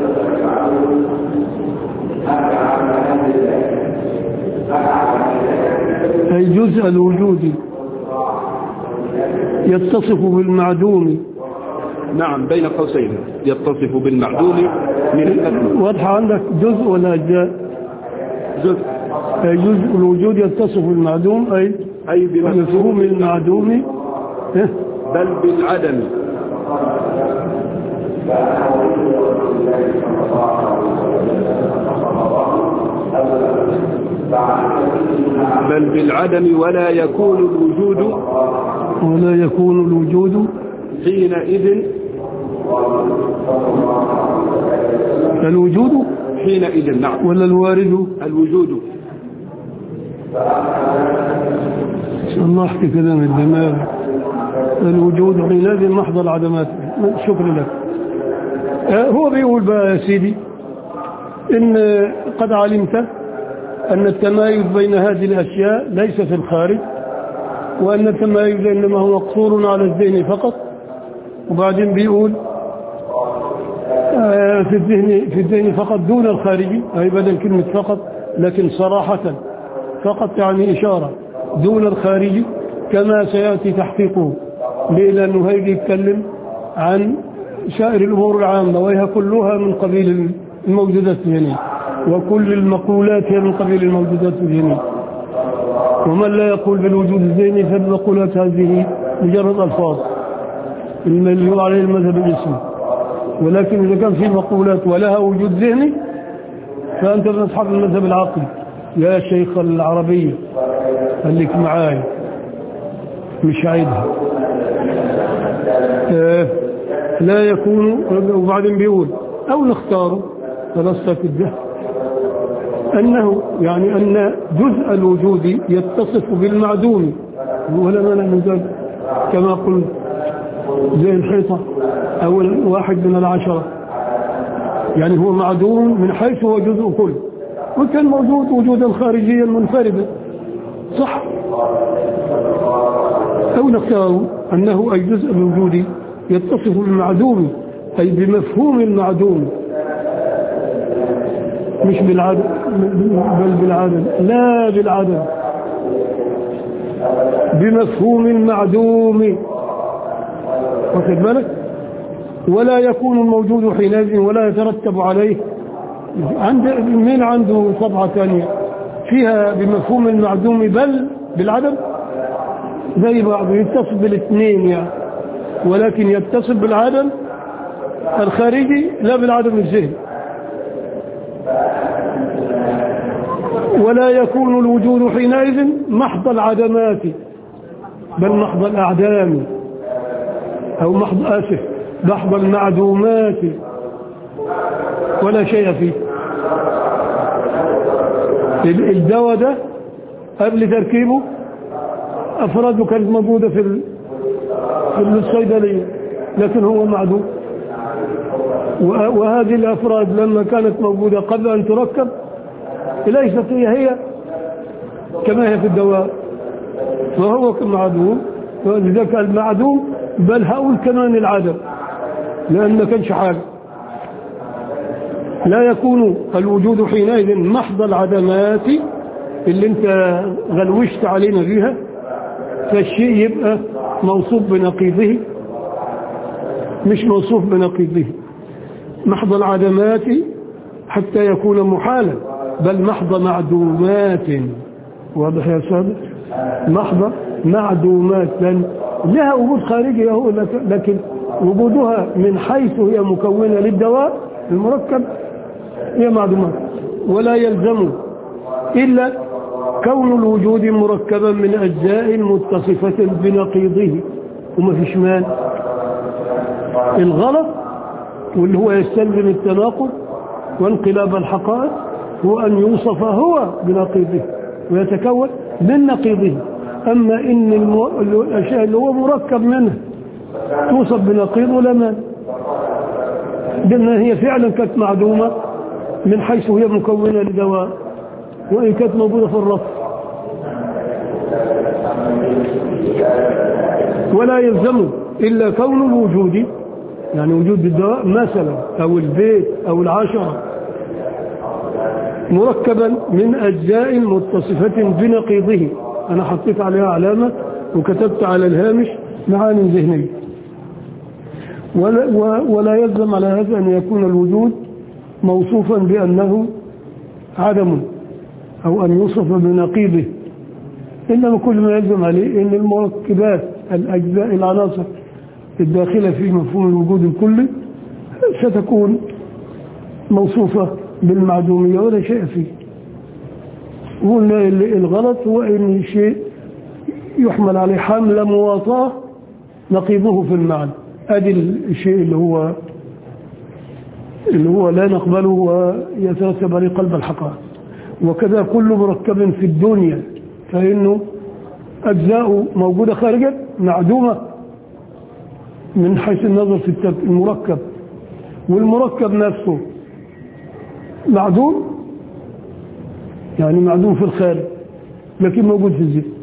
أي جزء الوجود يتصف بالمعدوم نعم بين قوسين يتصف بالمعدوم من المتن واضحة عندك جزء ولا أجزاء جزء أي جزء الوجود يتصف بالمعدوم أي أي مفهوم بمفهوم المعدوم إيه؟ بل بالعدم بل بالعدم ولا يكون الوجود ولا يكون الوجود حينئذ الوجود حينئذ نعم ولا الوارد الوجود الله احكي كده من الدماغ الوجود حينئذ محض العدمات شكرا لك آه، هو بيقول بقى يا سيدي إن قد علمت أن التمايز بين هذه الأشياء ليس في الخارج وأن التمايز إنما هو مقصور على الذهن فقط وبعدين بيقول آه، في الذهن في الذهن فقط دون الخارجي أي بدل كلمة فقط لكن صراحة فقط يعني إشارة دون الخارجي كما سيأتي تحقيقه ليه؟ لأنه هيجي يتكلم عن سائر الأمور العامة وهي كلها من قبيل الموجودات الذهنية وكل المقولات هي من قبيل الموجودات الذهنية ومن لا يقول بالوجود الذهني فالمقولات هذه مجرد ألفاظ اللي هو عليه المذهب الاسمي ولكن إذا كان في مقولات ولها وجود ذهني فأنت من أصحاب المذهب العقلي يا شيخ العربية خليك معاي مش عيدها آه لا يكون وبعدين بيقول أو نختاره فلست الذهن أنه يعني أن جزء الوجود يتصف بالمعدوم ولا مانع من ذلك كما قلت زي الحيطة أو واحد من العشرة يعني هو معدوم من حيث هو جزء كل وكان موجود وجودا خارجيا منفردا صح أو نختار أنه أي جزء الوجود يتصف بالمعدوم أي بمفهوم المعدوم مش بالعدم بل بالعدم لا بالعدم بمفهوم المعدوم واخد بالك ولا يكون الموجود حينئذ ولا يترتب عليه عند مين عنده طبعة ثانية فيها بمفهوم المعدوم بل بالعدم زي بعض يتصل بالاثنين يعني ولكن يتصل بالعدم الخارجي لا بالعدم الذهني ولا يكون الوجود حينئذ محض العدمات بل محض الأعدام أو محض آسف محض المعدومات ولا شيء فيه الدواء ده قبل تركيبه أفراده كانت موجودة في في الصيدلية لكن هو معدوم و- وهذه الأفراد لما كانت موجودة قبل أن تركب ليست هي هي كما هي في الدواء فهو معدوم ولذلك المعدوم بل هقول كمان العدم لأن ما كانش حاجة لا يكون الوجود حينئذ محض العدمات اللي انت غلوشت علينا فيها فالشيء يبقى موصوف بنقيضه مش موصوف بنقيضه محض العدمات حتى يكون محالا بل محض معدومات واضح يا سادة محض معدومات لأن لها وجود خارجي اهو لك- لكن وجودها من حيث هي مكونة للدواء المركب هي معدومات ولا يلزم إلا كون الوجود مركبا من أجزاء متصفة بنقيضه وما فيش مال الغلط واللي هو يستلزم التناقض وانقلاب الحقائق هو أن يوصف هو بنقيضه ويتكون من نقيضه أما إن المو... الأشياء اللي هو مركب منها توصف بنقيضه لما لأن هي فعلا كانت معدومة من حيث هي مكونة لدواء وإن كانت موجودة في الرف ولا يلزم إلا كون الوجود يعني وجود الدواء مثلا أو البيت أو العشرة مركبا من أجزاء متصفة بنقيضه أنا حطيت عليها علامة وكتبت على الهامش معاني ذهنية ولا, و- ولا يلزم على هذا أن يكون الوجود موصوفا بأنه عدم أو أن يوصف بنقيضه إنما كل ما يلزم عليه أن المركبات الأجزاء العناصر الداخلة في مفهوم الوجود الكلي ستكون موصوفة بالمعدومية ولا شيء فيه وقلنا ال- الغلط هو أن شيء يحمل عليه حمل مواطاة نقيضه في المعنى أدي الشيء اللي هو اللي هو لا نقبله ويترتب عليه قلب الحقائق وكذا كل مركب في الدنيا فإنه أجزاء موجودة خارجا معدومة من حيث النظر في الترك- المركب والمركب نفسه معدوم يعني معدوم في الخارج لكن موجود في الذهن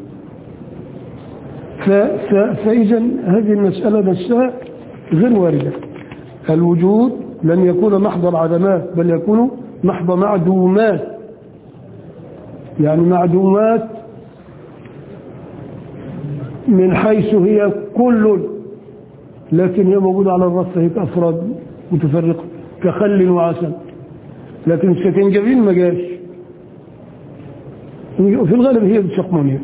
ف- ف- فإذا هذه المسألة نفسها غير واردة الوجود لن يكون محض العدمات بل يكون محض معدومات يعني معدومات من حيث هي كل لكن هي موجودة على الرف هيك أفراد متفرقة كخل وعسل لكن السكنجبين ما جاش في الغالب هي الشقمونية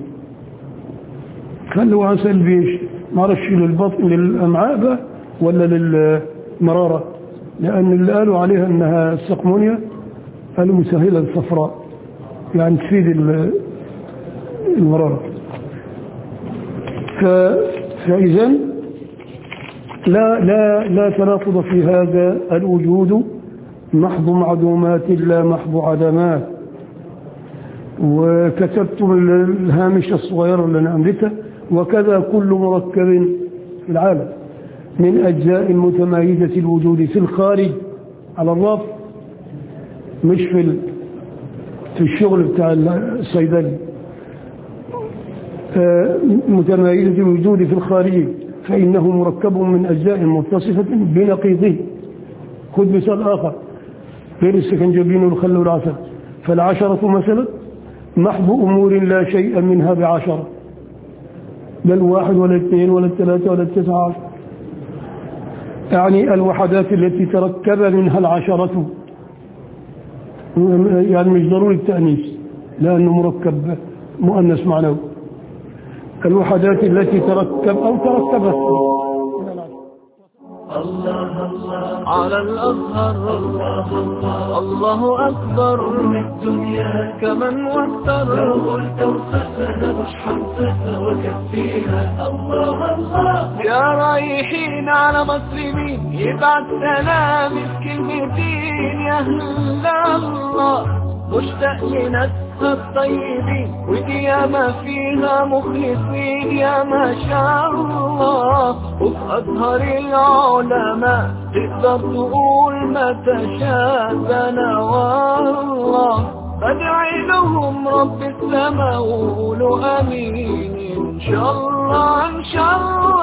خل وعسل بيش معرفش للبطن للأمعاء بقى ولا للمرارة لأن اللي قالوا عليها أنها السقمونية قالوا مسهلة الصفراء يعني تفيد ال- المرارة ف- فإذا لا لا لا تناقض في هذا الوجود محض معدومات لا محض عدمات وكتبتم الهامش الصغير اللي انا املكه وكذا كل مركب في العالم من اجزاء متميزه الوجود في الخارج على الرف مش في ال- في الشغل بتاع الصيدلي آه، متميزة الوجود في الخارج فإنه مركب من أجزاء متصفة بنقيضه خذ مثال آخر غير السكنجبين والخل والعسل فالعشرة مثلا محض أمور لا شيء منها بعشرة بل واحد ولا اثنين ولا الثلاثة ولا التسعة عشر يعني الوحدات التي تركب منها العشرة يعني مش ضروري التأنيث لأنه مركب مؤنث معنوي الوحدات التي تركب أو تركبت على الأزهر الله أكبر الدنيا كمن وتر لو قلت وصفنا مش حنصفها وكفيها الله الله يا رايحين على مسلمين يبعت سلام الكلمتين يا هلا الله مشتاق لناسها الطيبين ودي يا يا ما فيها مخلصين يا ما شاء الله وفي أزهر العلماء تقدر تقول ما تشاء أنا والله بدعي لهم رب السماء وقولوا أمين إن شاء الله إن شاء الله